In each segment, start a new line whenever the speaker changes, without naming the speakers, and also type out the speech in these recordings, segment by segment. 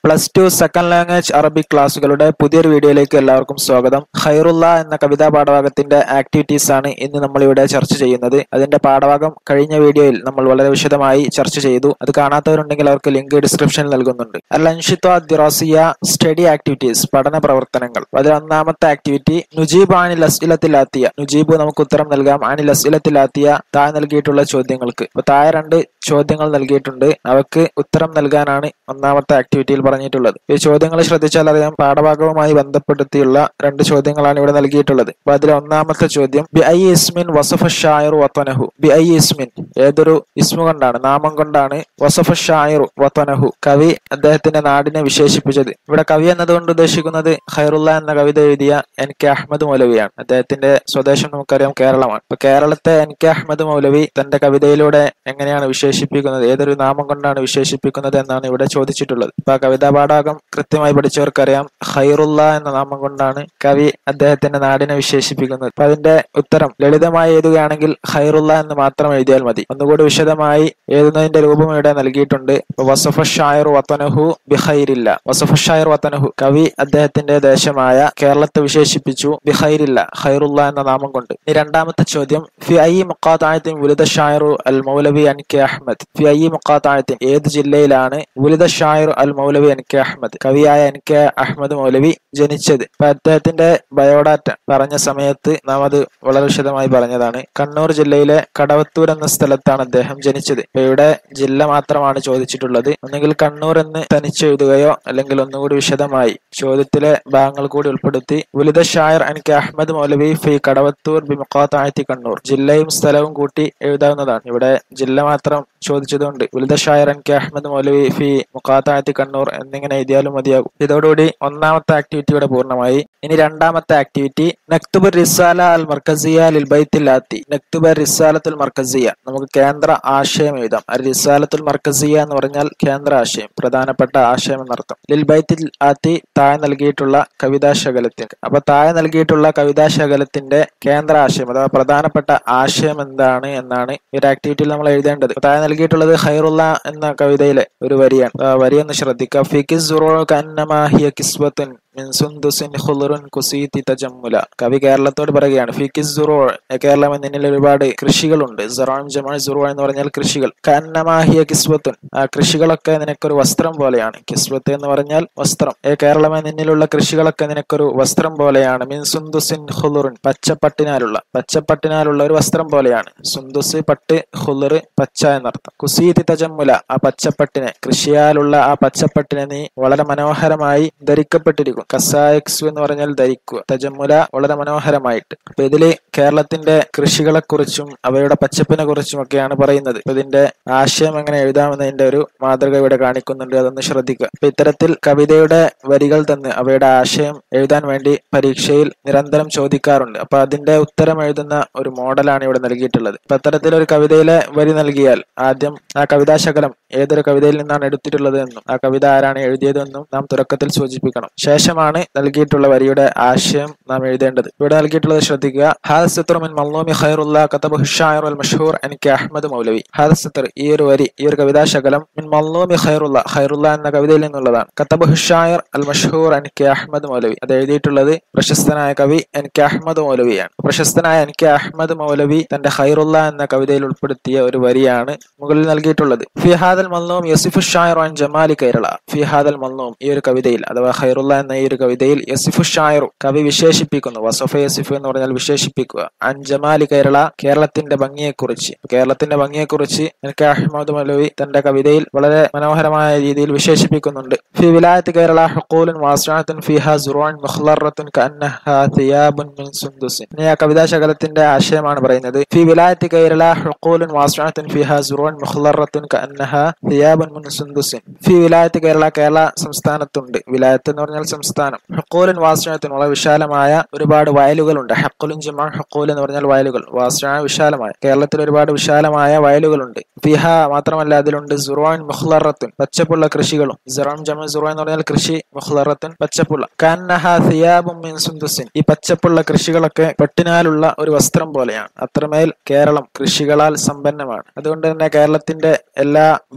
plus two second language Arabic ക്ലാസ്സുകളുടെ പുതിയൊരു വീഡിയോയിലേക്ക് എല്ലാവർക്കും സ്വാഗതം ഖൈറുള്ള എന്ന കവിതാ പാഠഭാഗത്തിന്റെ ആക്ടിവിറ്റീസ് ആണ് ഇന്ന് നമ്മൾ ഇവിടെ ചർച്ച ചെയ്യുന്നത് അതിന്റെ പാഠഭാഗം കഴിഞ്ഞ വീഡിയോയിൽ നമ്മൾ വളരെ വിശദമായി ചർച്ച ചെയ്തു അത് കാണാത്തവരുണ്ടെങ്കിൽ അവർക്ക് ലിങ്ക് ഡിസ്ക്രിപ്ഷനിൽ നൽകുന്നുണ്ട് അൽ അൻഷിത്വ ദിറാസിയ സ്റ്റഡി ആക്ടിവിറ്റീസ് പഠന പ്രവർത്തനങ്ങൾ അതിൽ ഒന്നാമത്തെ ആക്ടിവിറ്റി നുജീബ് ആനിൽ അസ്ഇലത്തിലാത്തിയ നുജീബ് നമുക്ക് ഉത്തരം നൽകാം ആനിൽ അസ്ഇലത്തിലാത്തിയ താഴെ നൽകിയിട്ടുള്ള ചോദ്യങ്ങൾക്ക് അപ്പൊ താഴെ രണ്ട് ചോദ്യങ്ങൾ നൽകിയിട്ടുണ്ട് അവക്ക് ഉത്തരം നൽകാനാണ് ഒന്നാമത്തെ ആക്ടിവിറ്റിയിൽ പറഞ്ഞിട്ടുള്ളത് ഈ ചോദ്യങ്ങൾ ശ്രദ്ധിച്ചാൽ അറിയാം പാഠഭാഗവുമായി ബന്ധപ്പെടുത്തിയുള്ള രണ്ട് ചോദ്യങ്ങളാണ് ഇവിടെ നൽകിയിട്ടുള്ളത് അപ്പൊ അതിലെ ഒന്നാമത്തെ ചോദ്യം ബി ഐ ഇസ്മിൻ വസഫ ഷായർ വത്തനഹു ബി ഐ ഇസ്മിൻ ഏതൊരു ഇസ്മു കൊണ്ടാണ് നാമം കൊണ്ടാണ് വസഫ ഷായർ വത്തനഹു കവി അദ്ദേഹത്തിന്റെ നാടിനെ വിശേഷിപ്പിച്ചത് ഇവിടെ കവി എന്നതുകൊണ്ട് ഉദ്ദേശിക്കുന്നത് ഖൈറുള്ള എന്ന കവിത എഴുതിയ എൻ കെ അഹമ്മദ് മൗലവിയാണ് അദ്ദേഹത്തിന്റെ സ്വദേശം നമുക്കറിയാം കേരളമാണ് അപ്പൊ കേരളത്തെ എൻ കെ അഹമ്മദ് മൗലവി തന്റെ കവിതയിലൂടെ എങ്ങനെയാണ് വിശേഷിപ്പിക്കുന്നത് ഏതൊരു നാമം കൊണ്ടാണ് വിശേഷിപ്പിക്കുന്നത് എന്നാണ് ഇവിടെ ചോദിച്ചിട്ടുള്ളത് അപ്പൊ ആ കവിതാ പാഠാകം കൃത്യമായി പഠിച്ചവർക്കറിയാം ഖൈറുള്ള എന്ന നാമം കൊണ്ടാണ് കവി അദ്ദേഹത്തിന്റെ നാടിനെ വിശേഷിപ്പിക്കുന്നത് അപ്പൊ അതിന്റെ ഉത്തരം ലളിതമായി എഴുതുകയാണെങ്കിൽ ഖൈറുള്ള എന്ന് മാത്രം എഴുതിയാൽ മതി ഒന്നുകൂടി വിശദമായി എഴുതുന്നതിന്റെ രൂപം ഇവിടെ നൽകിയിട്ടുണ്ട് ഇപ്പൊ വസഫ ഷായർ വത്തനഹു ബിഖൈരില്ല വസഫ ഷായർ വത്തനഹു കവി അദ്ദേഹത്തിന്റെ ദേശമായ കേരളത്തെ വിശേഷിപ്പിച്ചു ബിഖൈരില്ല ഖൈറുള്ള എന്ന നാമം കൊണ്ട് ഇനി രണ്ടാമത്തെ ചോദ്യം ഫി ഐ മുഖാത്തായത്തിൻ ഉലിത ഷായറു അൽ മൗലവി അൻ കെ അഹമ്മദ് ഫി ഐ മുഖാത്തായത്തിൻ ഏത് ജില്ലയിലാണ് ഉലിത ഷായർ അൽ മൗലവി അൻ കെ അഹമ്മദ് കവിയായ എൻ കെ അഹമ്മദ് മൗലവി ജനിച്ചത് അപ്പൊ അദ്ദേഹത്തിന്റെ ബയോഡാറ്റ പറഞ്ഞ സമയത്ത് നാം അത് വളരെ വിശദമായി പറഞ്ഞതാണ് കണ്ണൂർ ജില്ലയിലെ കടവത്തൂർ എന്ന സ്ഥലത്താണ് അദ്ദേഹം ജനിച്ചത് അപ്പൊ ഇവിടെ ജില്ല മാത്രമാണ് ചോദിച്ചിട്ടുള്ളത് ഒന്നുകിൽ കണ്ണൂർ എന്ന് തനിച്ചെഴുതുകയോ അല്ലെങ്കിൽ ഒന്നുകൂടി വിശദമായി ചോദ്യത്തിലെ ഭാഗങ്ങൾ കൂടി ഉൾപ്പെടുത്തി ഉലിത ഷായർ അൻ കെ അഹമ്മദ് മൗലവി ഫി കടവത്തൂർ ബി മുഖാത്തായത്തി കണ്ണൂർ ജില്ലയും സ്ഥലവും കൂട്ടി എഴുതാവുന്നതാണ് ഇവിടെ ജില്ല മാത്രം ചോദിച്ചതുകൊണ്ട് ഉലിത ഷായർ അൻ കെ അഹമ്മദ് മൗലവി ഫി മുഖാത്തായത്തി കണ്ണൂർ എന്നിങ്ങനെ എഴുതിയാലും മതിയാകും ഇതോടുകൂടി ഒന്നാമത്തെ ആക്ടിവിറ്റി ഇവിടെ പൂർണ്ണമായി ഇനി രണ്ടാമത്തെ ആക്ടിവിറ്റി നക്തുബ് റിസാല അൽ മർക്കസിയ ലിൽ ബൈത്തിൽ ആത്തി നക്തുബ് റിസാലത്തുൽ മർക്കസിയ നമുക്ക് കേന്ദ്ര ആശയം എഴുതാം അൽ റിസാലത്തുൽ മർക്കസിയ എന്ന് പറഞ്ഞാൽ കേന്ദ്ര ആശയം പ്രധാനപ്പെട്ട ആശയം എന്നർത്ഥം ലിൽ ബൈത്തിൽ ആത്തി താഴെ നൽകിയിട്ടുള്ള കവിതാശകലത്തിന് അപ്പൊ താഴെ നൽകിയിട്ടുള്ള കവിതാശകലത്തിന്റെ കേന്ദ്ര ആശയം അഥവാ പ്രധാനപ്പെട്ട ആശയം എന്താണ് എന്നാണ് ഈ ഒരു ആക്ടിവിറ്റിയിൽ നമ്മൾ എഴുതേണ്ടത് അപ്പൊ താഴെ നൽകിയിട്ടുള്ളത് ഖൈറുള്ള എന്ന കവിതയിലെ ഒരു വരിയാണ് ആ വരി ഒന്ന് ശ്രദ്ധിക്കുക ഫിക്കിസ് കന്നമാഹിയ കിസ്വത്തുൻ മിൻ സുന്ദുസിൻ ഖുളുറുൻ കുസീതി തജമ്മുല കവി കേരളത്തോട് പറയുകയാണ് ഫിക്കിസ് സുറോൾ കേരളം എന്നതിൽ ഒരുപാട് കൃഷികളുണ്ട് സറാം ജമാ സുറോ എന്ന് പറഞ്ഞാൽ കൃഷികൾ കന്നമാഹിയ കിസ്വത്തുൻ ആ കൃഷികളൊക്കെ നിനക്കൊരു വസ്ത്രം പോലെയാണ് കിസ്വത്ത് എന്ന് പറഞ്ഞാൽ വസ്ത്രം ഏ കേരളം എന്നിലുള്ള കൃഷികളൊക്കെ നിനക്കൊരു വസ്ത്രം പോലെയാണ് മിൻ സുന്ദുസിൻ ഖുളുറുൻ പച്ചപ്പട്ടിനാലുള്ള പച്ചപ്പട്ടിനാലുള്ള ഒരു വസ്ത്രം പോലെയാണ് സുന്ദുസ് പട്ട് ഖുളുർ പച്ച എന്നർത്ഥം കുസീതി തജമ്മുല ആ പച്ചപ്പട്ടിനെ കൃഷിയാലുള്ള ആ പച്ചപ്പട്ടിനെ നീ വളരെ മനോഹരമായി ധരിക്കപ്പെട്ടിരിക്കും കസായക്സു എന്ന് പറഞ്ഞാൽ ധരിക്കുക തജമ്മുല വളരെ മനോഹരമായിട്ട് അപ്പൊ ഇതില് കേരളത്തിന്റെ കൃഷികളെ കുറിച്ചും അവയുടെ പച്ചപ്പിനെ കുറിച്ചും ഒക്കെയാണ് പറയുന്നത് അപ്പൊ ഇതിന്റെ ആശയം എങ്ങനെ എഴുതാമെന്നതിന്റെ ഒരു മാതൃക ഇവിടെ കാണിക്കുന്നുണ്ട് അതൊന്ന് ശ്രദ്ധിക്കുക അപ്പൊ ഇത്തരത്തിൽ കവിതയുടെ വരികൾ തന്ന് അവയുടെ ആശയം എഴുതാൻ വേണ്ടി പരീക്ഷയിൽ നിരന്തരം ചോദിക്കാറുണ്ട് അപ്പൊ അതിന്റെ ഉത്തരം എഴുതുന്ന ഒരു മോഡലാണ് ഇവിടെ നൽകിയിട്ടുള്ളത് അപ്പൊ അത്തരത്തിലൊരു കവിതയിലെ വരി നൽകിയാൽ ആദ്യം ആ കവിതാശകലം ഏതൊരു കവിതയിൽ നിന്നാണ് എടുത്തിട്ടുള്ളത് എന്നും ആ കവിത ആരാണ് എഴുതിയതെന്നും നാം തുടക്കത്തിൽ സൂചിപ്പിക്കണം ശേഷമാണ് നൽകിയിട്ടുള്ള വരിയുടെ ആശയം നാം എഴുതേണ്ടത് ഇവിടെ നൽകിയിട്ടുള്ളത് ശ്രദ്ധിക്കുക ഹാദ് സിത്തർ മിൻ മല്ലൂമി ഖൈറുല്ല കതബ് ഷായർ അൽ മഷഹൂർ എനിക്ക് അഹമ്മദ് മൗലവി ഹാദ് സിത്തർ ഈ ഒരു വരി ഈ ഒരു കവിതാശകലം മിൻ മല്ലൂമി ഖൈറുല്ല ഖൈറുല്ല എന്ന കവിതയിൽ നിന്നുള്ളതാണ് കതബ് ഷായർ അൽ മഷഹൂർ എനിക്ക് അഹമ്മദ് മൗലവി അത് എഴുതിയിട്ടുള്ളത് പ്രശസ്തനായ കവി എനിക്ക് അഹമ്മദ് മൗലവിയാണ് പ്രശസ്തനായ എനിക്ക് അഹമ്മദ് മൗലവി തന്റെ ഖൈറുല്ല എന്ന കവിതയിൽ ഉൾപ്പെടുത്തിയ ഒരു വരിയാണ് മുകളിൽ നൽകിയിട്ടുള്ളത് ഫിഹാദൽ മല്ലൂം യസിഫു ഷായർ ആൻ ജമാലി കേരള ഫിഹാദൽ മല്ലൂം ഈ ഒരു കവിതയിൽ അഥവാ ഖൈറുല്ല എന്ന ഈ ഒരു കവിതയിൽ യസിഫു ഷായറു കവി വിശേഷിപ്പിക്കുന്നു വസഫ യസിഫു എന്ന് പറഞ്ഞാൽ വിശേഷിപ്പിക്കുക അൻ ജമാലി കേരള കേരളത്തിന്റെ ഭംഗിയെക്കുറിച്ച് കേരളത്തിന്റെ ഭംഗിയെക്കുറിച്ച് എനിക്ക് അഹമ്മദ് മൗലവി തന്റെ കവിതയിൽ വളരെ മനോഹരമായ രീതിയിൽ വിശേഷിപ്പിക്കുന്നുണ്ട് ഫി വിലായത്ത് കേരള ഹുക്കൂലുൻ വാസ്റാത്തുൻ ഫിഹ സുറാൻ മുഖ്ലറത്തുൻ കന്നഹ തിയാബുൻ മിൻ സുന്ദുസിൻ ഇനി ആ കവിതാശകലത്തിന്റെ ആശയമാണ് പറയുന്നത് ഫി വിലായത്ത് കേരള ഹുക്കൂലുൻ വാസ്റാത്തുൻ ഫിഹ സുറാൻ മുഖ്ലറത്തുൻ കന്നഹ തിയാബുൻ മിൻ സുന്ദുസിൻ ഫി വിലായത്ത് കേരള കേരള സംസ്ഥാനത്തുണ്ട് വിലായത്ത് എന്ന് പറഞ്ഞാൽ സംസ്ഥാനം ഹക്കോലിൻ വാസ്യത്തിന് വളരെ വിശാലമായ ഒരുപാട് വയലുകളുണ്ട് ഹക്കുലിൻ ജമാ ഹക്കോൽ എന്ന് പറഞ്ഞാൽ വയലുകൾ വാസ്യ വിശാലമായ കേരളത്തിൽ ഒരുപാട് വിശാലമായ വയലുകളുണ്ട് ഫിഹ മാത്രമല്ല അതിലുണ്ട് സുറാൻ മുഖ്ലറത്തുൻ പച്ചപ്പുള്ള കൃഷികളും സിറാൻ ജമ സുറാൻ എന്ന് പറഞ്ഞാൽ കൃഷി മുഖ്ലറത്തുൻ പച്ചപ്പുള്ള കന്നഹ സിയാബും മിൻ സുന്ദുസിൻ ഈ പച്ചപ്പുള്ള കൃഷികളൊക്കെ പട്ടിനാലുള്ള ഒരു വസ്ത്രം പോലെയാണ് അത്രമേൽ കേരളം കൃഷികളാൽ സമ്പന്നമാണ് അതുകൊണ്ട് തന്നെ കേരളത്തിന്റെ എല്ലാ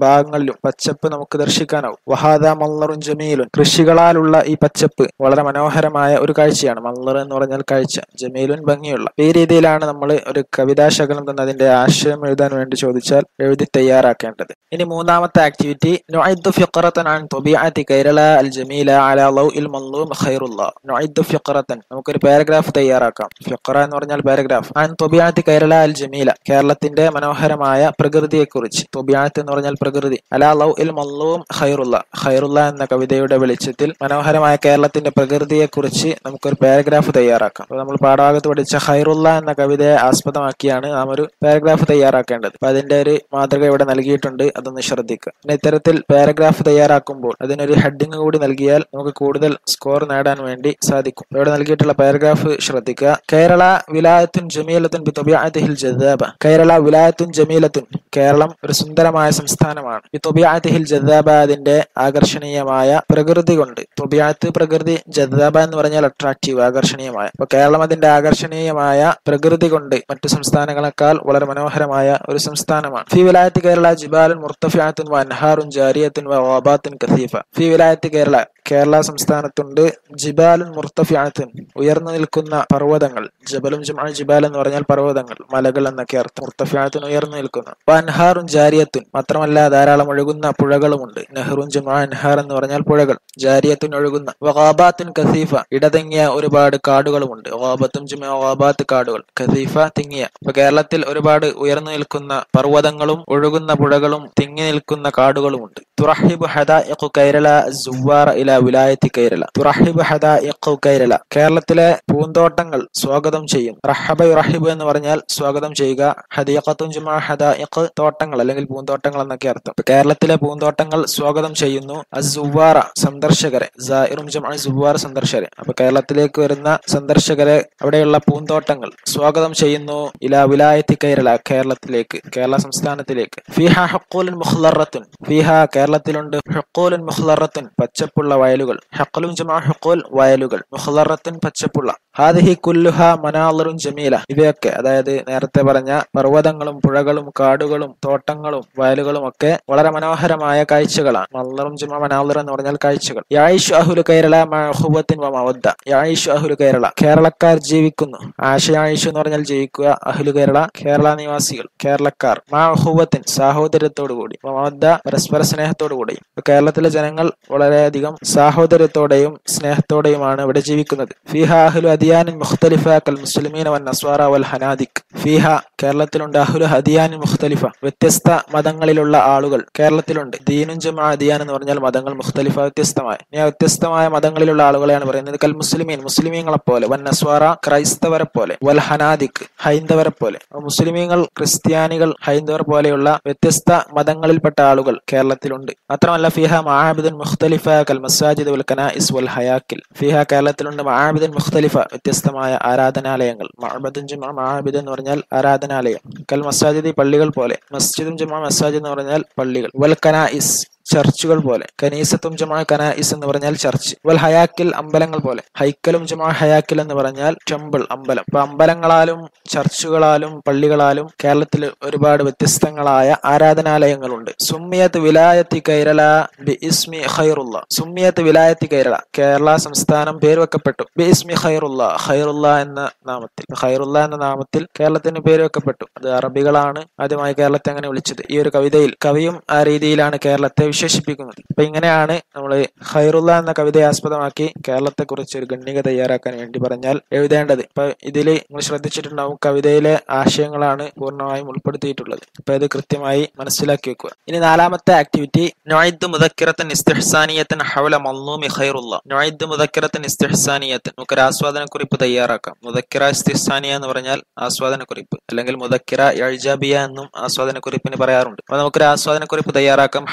ഭാഗങ്ങളിലും പച്ചപ്പ് നമുക്ക് ദർശിക്കാനാവും വഹാദ മല്ലറും ജമീലുൻ കൃഷികളാലുള്ള ഈ പച്ചപ്പ് വളരെ മനോഹരമായ ഒരു കാഴ്ചയാണ് മല്ലർ എന്ന് പറഞ്ഞാൽ കാഴ്ച ജമീലുൻ ഭംഗിയുള്ള ഈ രീതിയിലാണ് നമ്മൾ ഒരു കവിതാശകലം തന്നെ അതിന്റെ ആശയം എഴുതാൻ വേണ്ടി ചോദിച്ചാൽ എഴുതി തയ്യാറാക്കേണ്ടത് ഇനി മൂന്നാമത്തെ ആക്ടിവിറ്റി نعد فقرة عن طبيعة كيرلا الجميلة على ضوء المظلوم خير الله نعد فقرة നമുക്കൊരു പാരഗ്രാഫ് തയ്യാറാക്കാം ഫിഖറ എന്ന് പറഞ്ഞാൽ പാരഗ്രാഫ് عن طبيعة كيرلا الجميلة കേരളത്തിന്റെ മനോഹരമായ പ്രകൃതിയെക്കുറിച്ച് തൊബിയാത്ത് എന്ന് പറഞ്ഞാൽ പ്രകൃതി അലാ ലൗ ഇൽ മല്ലവും ഖൈറുള്ള ഖൈറുള്ള എന്ന കവിതയുടെ വെളിച്ചത്തിൽ മനോഹരമായ കേരളത്തിന്റെ പ്രകൃതിയെക്കുറിച്ച് നമുക്കൊരു പാരഗ്രാഫ് തയ്യാറാക്കാം അപ്പോൾ നമ്മൾ പാഠഭാഗത്ത് പഠിച്ച ഖൈറുള്ള എന്ന കവിതയെ ആസ്പദമാക്കിയാണ് നാം ഒരു പാരഗ്രാഫ് തയ്യാറാക്കേണ്ടത് അപ്പൊ അതിന്റെ ഒരു മാതൃക ഇവിടെ നൽകിയിട്ടുണ്ട് അതൊന്ന് ശ്രദ്ധിക്കുക പിന്നെ ഇത്തരത്തിൽ പാരഗ്രാഫ് തയ്യാറാക്കുമ്പോൾ അതിനൊരു ഹെഡിങ് കൂടി നൽകിയാൽ നമുക്ക് കൂടുതൽ സ്കോർ നേടാൻ വേണ്ടി സാധിക്കും ഇവിടെ നൽകിയിട്ടുള്ള പാരഗ്രാഫ് ശ്രദ്ധിക്കുക കേരള വിലായത്തുൻ ജമീലത്തുൻ ബിതൊബിയാത്തിഹിൽ ജദാബ കേരള വിലായത്തുൻ ജമീലത്തുൻ കേരളം ഒരു സുന്ദരമായ സംസ്ഥാനമാണ് ബിതൊബിയാത്തിഹിൽ ജദാബ അതിന്റെ ആകർഷണീയമായ പ്രകൃതി കൊണ്ട് തൊബിയാത്ത് പ്രകൃതി ജദാബ എന്ന് പറഞ്ഞാൽ അട്രാക്റ്റീവ് ആകർഷണീയമായ അപ്പൊ കേരളം അതിന്റെ ആകർഷണീയമായ പ്രകൃതി കൊണ്ട് മറ്റു സംസ്ഥാനങ്ങളെക്കാൾ വളരെ മനോഹരമായ ഒരു സംസ്ഥാനമാണ് ഫി വിലായത്ത് കേരള ജിബാലുൻ മുർത്തഫിയാത്തുൻ വ അൻഹാറുൻ ജാരിയത്തുൻ വ വാബാത്തുൻ കസീഫ ഫി വിലായത്ത് കേരള കേരള സംസ്ഥാനത്തുണ്ട് ജിബാലുൻ മുർത്തഫിയാത്തുൻ ഉയർന്നു നിൽക്കുന്ന പർവ്വതങ്ങൾ ജബലും ജുമാ ജിബാൽ എന്ന് പറഞ്ഞാൽ പർവ്വതങ്ങൾ മലകൾ എന്നൊക്കെ അർത്ഥം മുർത്തഫിയാത്തുൻ ഉയർന്നു നിൽക്കുന്ന വ അൻഹാറുൻ ജാരിയത്തുൻ മാത്രമല്ല ധാരാളം ഒഴുകുന്ന പുഴകളുമുണ്ട് നെഹ്റുൻ ജുമാ അൻഹാർ എന്ന് പറഞ്ഞാൽ പുഴകൾ ജാരിയത്തുൻ ഒഴുകുന്ന വഹാബാത്തുൻ കസീഫ ഇടതിങ്ങിയ ഒരുപാട് കാടുകളുമുണ്ട് വാബത്തും ജുമാ വാബാത്ത് കാടുകൾ കസീഫ തിങ്ങിയ ഇപ്പൊ കേരളത്തിൽ ഒരുപാട് ഉയർന്നു നിൽക്കുന്ന പർവ്വതങ്ങളും ഒഴുകുന്ന പുഴകളും തിങ്ങി നിൽക്കുന്ന കാടുകളുമുണ്ട് തുറഹിബ് ഹദാഇഖു കൈരള സുവാറ ഇല വിലായത്തി കൈരള തുറഹിബ് ഹദാഇഖു കൈരള കേരളത്തിലെ പൂന്തോട്ടങ്ങൾ സ്വാഗതം ചെയ്യും റഹബ റഹിബ് എന്ന് പറഞ്ഞാൽ സ്വാഗതം ചെയ്യുക ഹദീഖത്തും ജുമാ ഹദാഇഖ് തോട്ടങ്ങൾ അല്ലെങ്കിൽ പൂന്തോട്ടങ്ങൾ എന്നൊക്കെ അർത്ഥം ഇപ്പൊ കേരളത്തിലെ പൂന്തോട്ടങ്ങൾ സ്വാഗതം ചെയ്യുന്നു അസുവാറ സന്ദർശകരെ സായിറും ജുമാ സുവാർ സന്ദർശകരെ അപ്പൊ കേരളത്തിലേക്ക് വരുന്ന സന്ദർശകരെ അവിടെയുള്ള പൂന്തോട്ടങ്ങൾ സ്വാഗതം ചെയ്യുന്നു ഇല വിലായത്തി കേരള കേരളത്തിലേക്ക് കേരള സംസ്ഥാനത്തിലേക്ക് ഫിഹ ഹക്കൂലുൻ മുഖ്ലറത്തുൻ ഫിഹ കേരളത്തിലുണ്ട് ഹക്കൂലുൻ മുഖ്ലറത്തുൻ പച്ചപ്പുള്ള വയലുകൾ ഹക്കലും ജമാ ഹക്കൂൽ വയലുകൾ മുഖ്ലറത്തുൻ പച്ചപ്പുള്ള ഹാദിഹി കുല്ലുഹ മനാലറും ജമീല ഇവയൊക്കെ അതായത് നേരത്തെ പറഞ്ഞ പർവ്വതങ്ങളും പുഴകളും കാടുകളും തോട്ടങ്ങളും വയലുകളും ഒക്കെ വളരെ മനോഹരമായ കാഴ്ചകളാണ് മല്ലറും ജുമ മനാലർ എന്ന് പറഞ്ഞാൽ കാഴ്ചകൾ യായിഷു അഹുലു കേരള മഹുബത്തിൻ വ മവദ്ദ യായിഷു അഹുലു കേരള കേരളക്കാർ ജീവിക്കുന്നു ആശയായിഷു എന്ന് പറഞ്ഞാൽ ജീവിക്കുക അഹുലു കേരള കേരള നിവാസികൾ കേരളക്കാർ മാഹുബത്തിൻ സാഹോദര്യത്തോടു കൂടി മവദ്ദ പരസ്പര സ്നേഹത്തോടു കൂടി ഇപ്പൊ കേരളത്തിലെ ജനങ്ങൾ വളരെയധികം സാഹോദര്യത്തോടെയും സ്നേഹത്തോടെയുമാണ് ഇവിടെ ജീവിക്കുന്നത് ഫിഹ അഹ്ലു അദിയാനിൻ മുഖ്തലിഫ കൽ മുസ്ലിമീൻ വൻ നസ്വാറ വൽ ഹനാദിക് ഫിഹ കേരളത്തിലുണ്ട് അഹ്ലു ഹദിയാനിൻ മുഖ്തലിഫ വ്യത്യസ്ത മതങ്ങളിലുള്ള ആളുകൾ കേരളത്തിലുണ്ട് ദീനും ജമാ അദിയാൻ എന്ന് പറഞ്ഞാൽ മതങ്ങൾ മുഖ്തലിഫ വ്യത്യസ്തമായ ഇനി ആ വ്യത്യസ്തമായ മതങ്ങളിലുള്ള ആളുകളെയാണ് പറയുന്നത് കൽ മുസ്ലിമീൻ മുസ്ലിമീങ്ങളെ പോലെ വൻ നസ്വാറ ക്രൈസ്തവരെ പോലെ വൽ ഹനാദിക് ഹൈന്ദവരെ പോലെ അപ്പൊ മുസ്ലിമീങ്ങൾ ക്രിസ്ത്യാനികൾ ഹൈന്ദവർ പോലെയുള്ള വ്യത്യസ്ത മതങ്ങളിൽപ്പെട്ട ആളുകൾ കേരളത്തിലുണ്ട് മാത്രമല്ല ഫിഹ മഹാബിദൻ മുഖ്തലിഫ കൽ മസാജിദ് വൽ കനാഇസ് വൽ ഹയാക്കിൽ ഫിഹ കേരളത്തിലുണ്ട് മഹാബിദൻ മുഖ്തലിഫ വ്യത്യസ്തമായ ആരാധനാലയങ്ങൾ മഹബദും ജുമാ മഹാബിദ് എന്ന് പറഞ്ഞാൽ ആരാധനാലയം കൽ മസാജിദ് പള്ളികൾ പോലെ മസ്ജിദും ജുമാ മസാജിദ് എന്ന് പറഞ്ഞാൽ പള്ളികൾ വൽ കനാഇസ് ചർച്ചുകൾ പോലെ കനീസത്തും ജമാ കനായിസ് എന്ന് പറഞ്ഞാൽ ചർച്ച് വൽ ഹയാക്കിൽ അമ്പലങ്ങൾ പോലെ ഹൈക്കലും ജമാ ഹയാക്കിൽ എന്ന് പറഞ്ഞാൽ ടെമ്പിൾ അമ്പലം അപ്പൊ അമ്പലങ്ങളാലും ചർച്ചുകളാലും പള്ളികളാലും കേരളത്തിൽ ഒരുപാട് വ്യത്യസ്തങ്ങളായ ആരാധനാലയങ്ങളുണ്ട് സുമ്മിയത്ത് വിലായത്തി കൈരള ബി ഇസ്മി ഖൈറുള്ള സുമ്മിയത്ത് വിലായത്തി കൈരള കേരള സംസ്ഥാനം പേര് വെക്കപ്പെട്ടു ബി ഇസ്മി ഖൈറുള്ള ഖൈറുള്ള എന്ന നാമത്തിൽ ഖൈറുള്ള എന്ന നാമത്തിൽ കേരളത്തിന് പേര് വെക്കപ്പെട്ടു അത് അറബികളാണ് ആദ്യമായി കേരളത്തെ അങ്ങനെ വിളിച്ചത് ഈ ഒരു കവിതയിൽ കവിയും ആ രീതിയിലാണ് കേരളത്തെ വിശേഷിപ്പിക്കുന്നത് അപ്പൊ ഇങ്ങനെയാണ് നമ്മൾ ഖൈറുള്ള എന്ന കവിതയെ ആസ്പദമാക്കി കേരളത്തെ കുറിച്ച് ഒരു ഗണ്ണിക തയ്യാറാക്കാൻ വേണ്ടി പറഞ്ഞാൽ എഴുതേണ്ടത് ഇപ്പൊ ഇതിൽ നിങ്ങൾ ശ്രദ്ധിച്ചിട്ടുണ്ടാവും കവിതയിലെ ആശയങ്ങളാണ് പൂർണ്ണമായും ഉൾപ്പെടുത്തിയിട്ടുള്ളത് അപ്പൊ ഇത് കൃത്യമായി മനസ്സിലാക്കി വെക്കുക ഇനി നാലാമത്തെ ആക്ടിവിറ്റി നൊയ്ദ് മുദക്കിറത്തൻ ഇസ്തിഹ്സാനിയത്തൻ ഹവല മല്ലൂമി ഖൈറുള്ള നൊയ്ദ് മുദക്കിറത്തൻ ഇസ്തിഹ്സാനിയത്തൻ നമുക്കൊരു ആസ്വാദന കുറിപ്പ് തയ്യാറാക്കാം മുദക്കിറ ഇസ്തിഹ്സാനിയ എന്ന് പറഞ്ഞാൽ ആസ്വാദന കുറിപ്പ് അല്ലെങ്കിൽ മുദക്കിറ എഴുജാബിയ എന്നും ആസ്വാദന കുറിപ്പിന് പറയാറുണ്ട് അപ്പൊ നമുക്കൊരു ആസ്വാദന കുറിപ്പ് തയ്യാറാക്കാം ഹവല മല്ലൂമി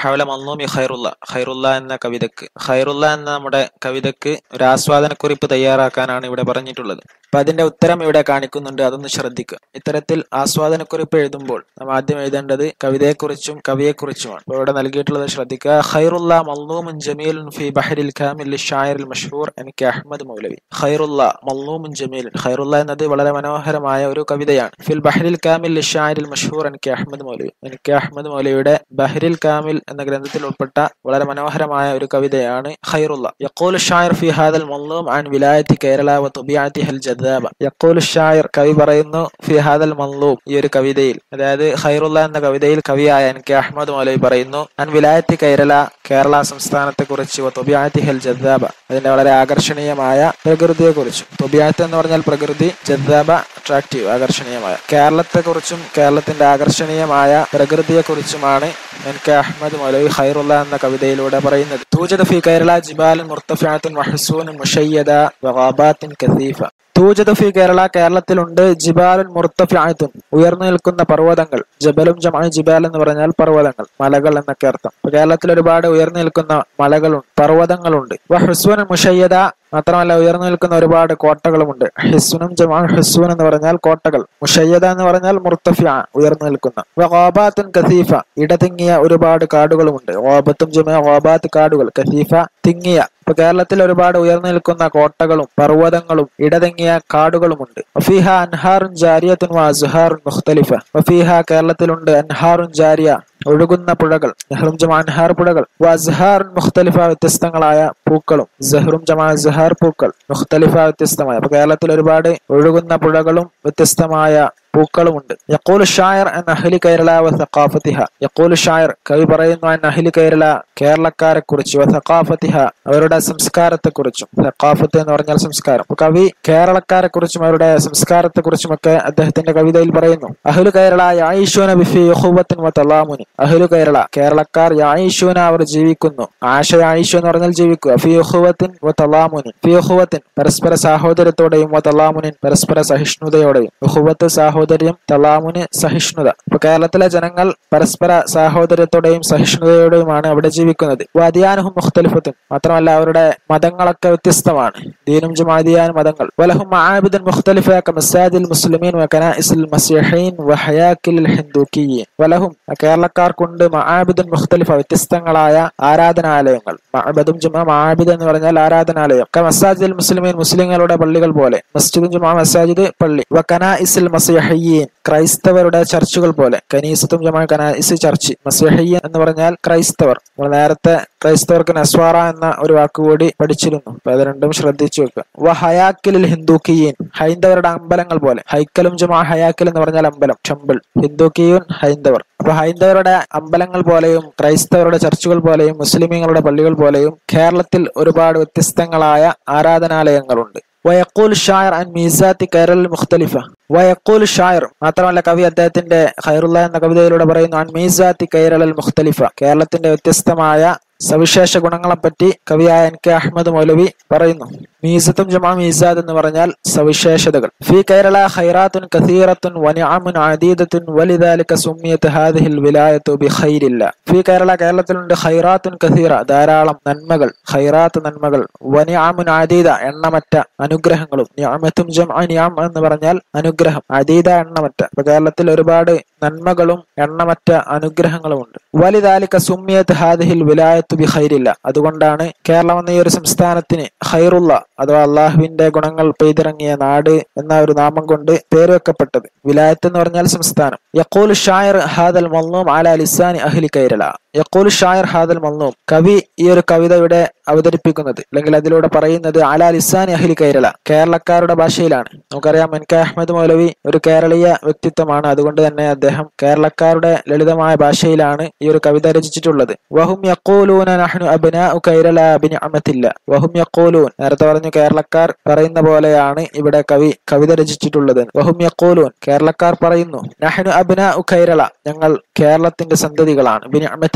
മൽനൂമി ഖൈറുല്ല ഖൈറുല്ല എന്ന കവിതക്ക് ഖൈറുല്ല എന്ന നമ്മുടെ കവിതക്ക് ഒരു ആസ്വാദനക്കുറിപ്പ് തയ്യാറാക്കാനാണ് ഇവിടെ പറഞ്ഞിട്ടുള്ളത് അപ്പൊ അതിന്റെ ഉത്തരം ഇവിടെ കാണിക്കുന്നുണ്ട് അതൊന്ന് ശ്രദ്ധിക്കുക ഇത്തരത്തിൽ ആസ്വാദനക്കുറിപ്പ് എഴുതുമ്പോൾ നാം ആദ്യം എഴുതേണ്ടത് കവിതയെക്കുറിച്ചും കവിയെക്കുറിച്ചുമാണ് അപ്പോൾ ഇവിടെ നൽകിയിട്ടുള്ളത് ശ്രദ്ധിക്കുക ഖൈറുല്ല മൽനൂമുൻ ജമീലുൻ ഫി ബഹരിൽ കാമിൽ ഷായറിൽ മഷ്ഹൂർ എനിക്ക് അഹമ്മദ് മൗലവി ഖൈറുല്ല മൽനൂമുൻ ജമീലുൻ ഖൈറുല്ല എന്നത് വളരെ മനോഹരമായ ഒരു കവിതയാണ് ഫിൽ ബഹരിൽ കാമിൽ ഷായറിൽ മഷ്ഹൂർ എനിക്ക് അഹമ്മദ് മൗലവി എനിക്ക് അഹമ്മദ് മൗലവിയുടെ ബഹരിൽ കാമിൽ എന്ന ഗ്രന്ഥത്തിൽ ഉൾപ്പെട്ട വളരെ മനോഹരമായ ഒരു കവിതയാണ് ഖൈറുല്ല യഖൂൽ ഷായർ ഫി ഹാദൽ മൽനൂം ആൻ വിലായത്തി കേരള വ തുബിയാത്തിഹൽ ജദാബ യഖൂൽ ഷായർ കവി പറയുന്നു ഫി ഹാദൽ മൽനൂം ഈ ഒരു കവിതയിൽ അതായത് ഖൈറുല്ല എന്ന കവിതയിൽ കവിയായ എനിക്ക് അഹമ്മദ് മൗലവി പറയുന്നു അൻ വിലായത്തി കേരള കേരള സംസ്ഥാനത്തെ കുറിച്ച് തൊബിയാത്തിഹൽ ജദ്ദാബ അതിന്റെ വളരെ ആകർഷണീയമായ പ്രകൃതിയെ കുറിച്ചും തൊബിയാത്ത് എന്ന് പറഞ്ഞാൽ പ്രകൃതി ജദ്ദാബ അട്രാക്റ്റീവ് ആകർഷണീയമായ കേരളത്തെ കുറിച്ചും കേരളത്തിന്റെ ആകർഷണീയമായ പ്രകൃതിയെ കുറിച്ചുമാണ് എനിക്ക് അഹമ്മദ് മൗലവി ഖൈറുല്ല എന്ന കവിതയിലൂടെ പറയുന്നത് തൂജദ ഫി കേരള ജിബാലുൻ മുർത്തഫിഅത്തുൻ വഹസൂനുൻ മുഷയ്യദ വഗാബാത്തിൻ കസീഫ തൂജദ ഫി കേരള കേരളത്തിലുണ്ട് ജിബാലുൻ മുർത്തഫിഅത്തുൻ ഉയർന്നു നിൽക്കുന്ന പർവ്വതങ്ങൾ ജബലും ജമാ ജിബാൽ എന്ന് പറഞ്ഞാൽ പർവ്വതങ്ങൾ മലകൾ എന്നൊക്കെ അർത്ഥം അപ്പൊ കേരളത്തിൽ ഒരുപാട് ഉയർന്നു നിൽക്കുന്ന മലകളുണ്ട് പർവ്വതങ്ങളുണ്ട് ഹുസ്വൻ മുഷയ്യദ മാത്രമല്ല ഉയർന്നു നിൽക്കുന്ന ഒരുപാട് കോട്ടകളുമുണ്ട് ഹിസ്സുനും ജമാ ഹിസ്സുൻ എന്ന് പറഞ്ഞാൽ കോട്ടകൾ മുഷയ്യദ എന്ന് പറഞ്ഞാൽ മുർത്തഫിയ ഉയർന്നു നിൽക്കുന്ന ഗോബാത്തുൻ കസീഫ ഇടതിങ്ങിയ ഒരുപാട് കാടുകളുമുണ്ട് ഗോബത്തും ജമാ ഗോബാത്ത് കാടുകൾ കസീഫ തിങ്ങിയ ഇപ്പൊ കേരളത്തിൽ ഒരുപാട് ഉയർന്നു നിൽക്കുന്ന കോട്ടകളും പർവ്വതങ്ങളും ഇടതിങ്ങിയ കാടുകളുമുണ്ട് വഫീഹ അൻഹാറുൻ ജാരിയത്തുൻ വസുഹാറുൻ മുഖ്തലിഫ വഫീഹ കേരളത്തിലുണ്ട് അൻഹാറുൻ ജാരിയ ഒഴുകുന്ന പുഴകൾ നെഹ്റും ജമാ അൻഹാർ പുഴകൾ വസ്ഹാറുൻ മുഖ്തലിഫ വ്യത്യസ്തങ്ങളായ പൂക്കളും സഹ്റും ജമാ സഹാർ പൂക്കൾ മുഖ്തലിഫ വ്യത്യസ്തമായ അപ്പൊ കേരളത്തിൽ ഒരുപാട് ഒഴുകുന്ന പുഴകളും വ്യത്യസ്തമായ പൂക്കളുമുണ്ട് യക്കൂൽ ഷായർ അൻ അഹ്ലി കേരള വ സഖാഫത്തിഹ യക്കൂൽ ഷായർ കവി പറയുന്നു അൻ അഹ്ലി കേരള കേരളക്കാരെ കുറിച്ച് വ സഖാഫത്തിഹ അവരുടെ സംസ്കാരത്തെ കുറിച്ചും സഖാഫത്ത് എന്ന് പറഞ്ഞാൽ സംസ്കാരം അപ്പൊ കവി കേരളക്കാരെ കുറിച്ചും അവരുടെ സംസ്കാരത്തെ കുറിച്ചുമൊക്കെ അദ്ദേഹത്തിന്റെ കവിതയിൽ പറയുന്നു അഹ്ലു കേരള യായിഷൂന ബിഫി യുഹുവത്തിൻ വ തലാമുനി അഹ്ലു കേരള കേരളക്കാർ യായിഷൂന അവർ ജീവിക്കുന്നു ആശ യായിഷു എന്ന് പറഞ്ഞാൽ ജീവിക്കുക ഫി യുഹുവത്തിൻ വ തലാമുനി ഫി യുഹുവത്തിൻ പരസ്പര സാഹോദര്യത്തോടെയും വ തലാമുനിൻ പരസ്പര സഹിഷ്ണുതയോടെയും യുഹുവത്ത് സാഹോദര്യം തലാമുന് സഹിഷ്ണുത അപ്പൊ കേരളത്തിലെ ജനങ്ങൾ പരസ്പര സാഹോദര്യത്തോടെയും സഹിഷ്ണുതയോടെയുമാണ് അവിടെ ജീവിക്കുന്നത് വാദിയാനുഹും മുഖ്തലിഫത്തും മാത്രമല്ല അവരുടെ മതങ്ങളൊക്കെ വ്യത്യസ്തമാണ് ദീനും ജമാദിയാൻ മതങ്ങൾ വലഹും ആബിദൻ മുഖ്തലിഫ കമസാദിൽ മുസ്ലിമീൻ വകനാഇസിൽ മസിഹീൻ വഹയാക്കിൽ ഹിന്ദുക്കിയീൻ വലഹും കേരളക്കാർക്കുണ്ട് മആബിദൻ മുഖ്തലിഫ വ്യത്യസ്തങ്ങളായ ആരാധനാലയങ്ങൾ മഅബദും ജുമാ മആബിദ് എന്ന് പറഞ്ഞാൽ ആരാധനാലയം കമസാദിൽ മുസ്ലിമീൻ മുസ്ലിങ്ങളുടെ പള്ളികൾ പോലെ മസ്ജിദും ജുമാ മസാജിദ് പള്ളി വകനാഇസിൽ മസിഹയ്യീൻ ക്രൈസ്തവരുടെ ചർച്ചുകൾ പോലെ കനീസത്തും ജമാ കനായിസ് ചർച്ച് മസിഹയ്യൻ എന്ന് പറഞ്ഞാൽ ക്രൈസ്തവർ നമ്മൾ നേരത്തെ ക്രൈസ്തവർക്ക് നസ്വാറ എന്ന ഒരു വാക്കുകൂടി പഠിച്ചിരുന്നു അപ്പൊ അത് രണ്ടും ശ്രദ്ധിച്ചു വെക്കുക വ ഹയാക്കിലിൽ ഹിന്ദുക്കിയീൻ ഹൈന്ദവരുടെ അമ്പലങ്ങൾ പോലെ ഹൈക്കലും ജുമാ ഹയാക്കിൽ എന്ന് പറഞ്ഞാൽ അമ്പലം ടെമ്പിൾ ഹിന്ദുക്കിയൂൻ ഹൈന്ദവർ അപ്പൊ ഹൈന്ദവരുടെ അമ്പലങ്ങൾ പോലെയും ക്രൈസ്തവരുടെ ചർച്ചുകൾ പോലെയും മുസ്ലിമീങ്ങളുടെ പള്ളികൾ പോലെയും കേരളത്തിൽ ഒരുപാട് വ്യത്യസ്തങ്ങളായ ആരാധനാലയങ്ങളുണ്ട് വയക്കൂൽ ഷായർ അൻ മീസാത്തി കേരള മുഖ്തലിഫ വയക്കൂൽ ഷായർ മാത്രമല്ല കവി അദ്ദേഹത്തിന്റെ ഖൈറുല്ല എന്ന കവിതയിലൂടെ പറയുന്നു അൻ മീസാത്തി കൈരളൽ മുഖ്തലിഫ കേരളത്തിന്റെ വ്യത്യസ്തമായ സവിശേഷ ഗുണങ്ങളെപ്പറ്റി കവിയായ എൻ കെ അഹമ്മദ് മൗലവി പറയുന്നു മീസത്തും ജമാ മീസാദ് എന്ന് പറഞ്ഞാൽ സവിശേഷതകൾ ഫി കേരള ഖൈറാത്തുൻ കസീറത്തുൻ വനിഅമുൻ അദീദത്തുൻ വലിദാലിക സുമ്മിയത്ത് ഹാദിഹിൽ വിലായത്തു ബി ഖൈരില്ല ഫി കേരള കേരളത്തിലുണ്ട് ഖൈറാത്തുൻ കസീറ ധാരാളം നന്മകൾ ഖൈറാത്ത് നന്മകൾ വനിഅമുൻ അദീദ എണ്ണമറ്റ അനുഗ്രഹങ്ങളും നിഅമത്തും ജംഅ നിഅം എന്ന് പറഞ്ഞാൽ അനുഗ്രഹം അദീദ എണ്ണമറ്റ അപ്പൊ കേരളത്തിൽ ഒരുപാട് നന്മകളും എണ്ണമറ്റ അനുഗ്രഹങ്ങളുമുണ്ട് വലിദാലിക സുമ്മിയത്ത് ഹാദിഹിൽ വിലായത്തു ബി ഖൈരില്ല അതുകൊണ്ടാണ് കേരളം എന്ന ഈ ഒരു സംസ്ഥാനത്തിന് ഖൈറുള്ള അഥവാ അള്ളാഹുവിന്റെ ഗുണങ്ങൾ പെയ്തിറങ്ങിയ നാട് എന്ന ഒരു നാമം കൊണ്ട് പേര് വെക്കപ്പെട്ടത് വിലായത്ത് എന്ന് പറഞ്ഞാൽ സംസ്ഥാനം യക്കൂൽ ഷായർ ഹാദൽ മൽനൂം അല ലിസാനി അഹ്ലി കൈരള യക്കൂൽ ഷായർ ഹാദൽ മൽനൂം കവി ഈ ഒരു കവിത ഇവിടെ അവതരിപ്പിക്കുന്നത് അല്ലെങ്കിൽ അതിലൂടെ പറയുന്നത് അല ലിസാനി അഹ്ലി കൈരള കേരളക്കാരുടെ ഭാഷയിലാണ് നമുക്കറിയാം എൻ കെ അഹമ്മദ് മൗലവി ഒരു കേരളീയ വ്യക്തിത്വമാണ് അതുകൊണ്ട് തന്നെ അദ്ദേഹം കേരളക്കാരുടെ ലളിതമായ ഭാഷയിലാണ് ഈ ഒരു കവിത രചിച്ചിട്ടുള്ളത് വഹും യക്കൂലൂന നഹ്നു അബ്നാഉ കൈരള ബിനിഅമത്തില്ല വഹും യക്കൂലൂൻ നേരത്തെ പറഞ്ഞു കേരളക്കാർ പറയുന്ന പോലെയാണ് ഇവിടെ കവി കവിത രചിച്ചിട്ടുള്ളത് വഹും യക്കൂലൂൻ കേരളക്കാർ പറയുന്നു നഹ്നു അബ്നാഉ കൈരള ഞങ്ങൾ കേരളത്തിന്റെ സന്തതികളാണ് ബിനിഅമത്തില്ല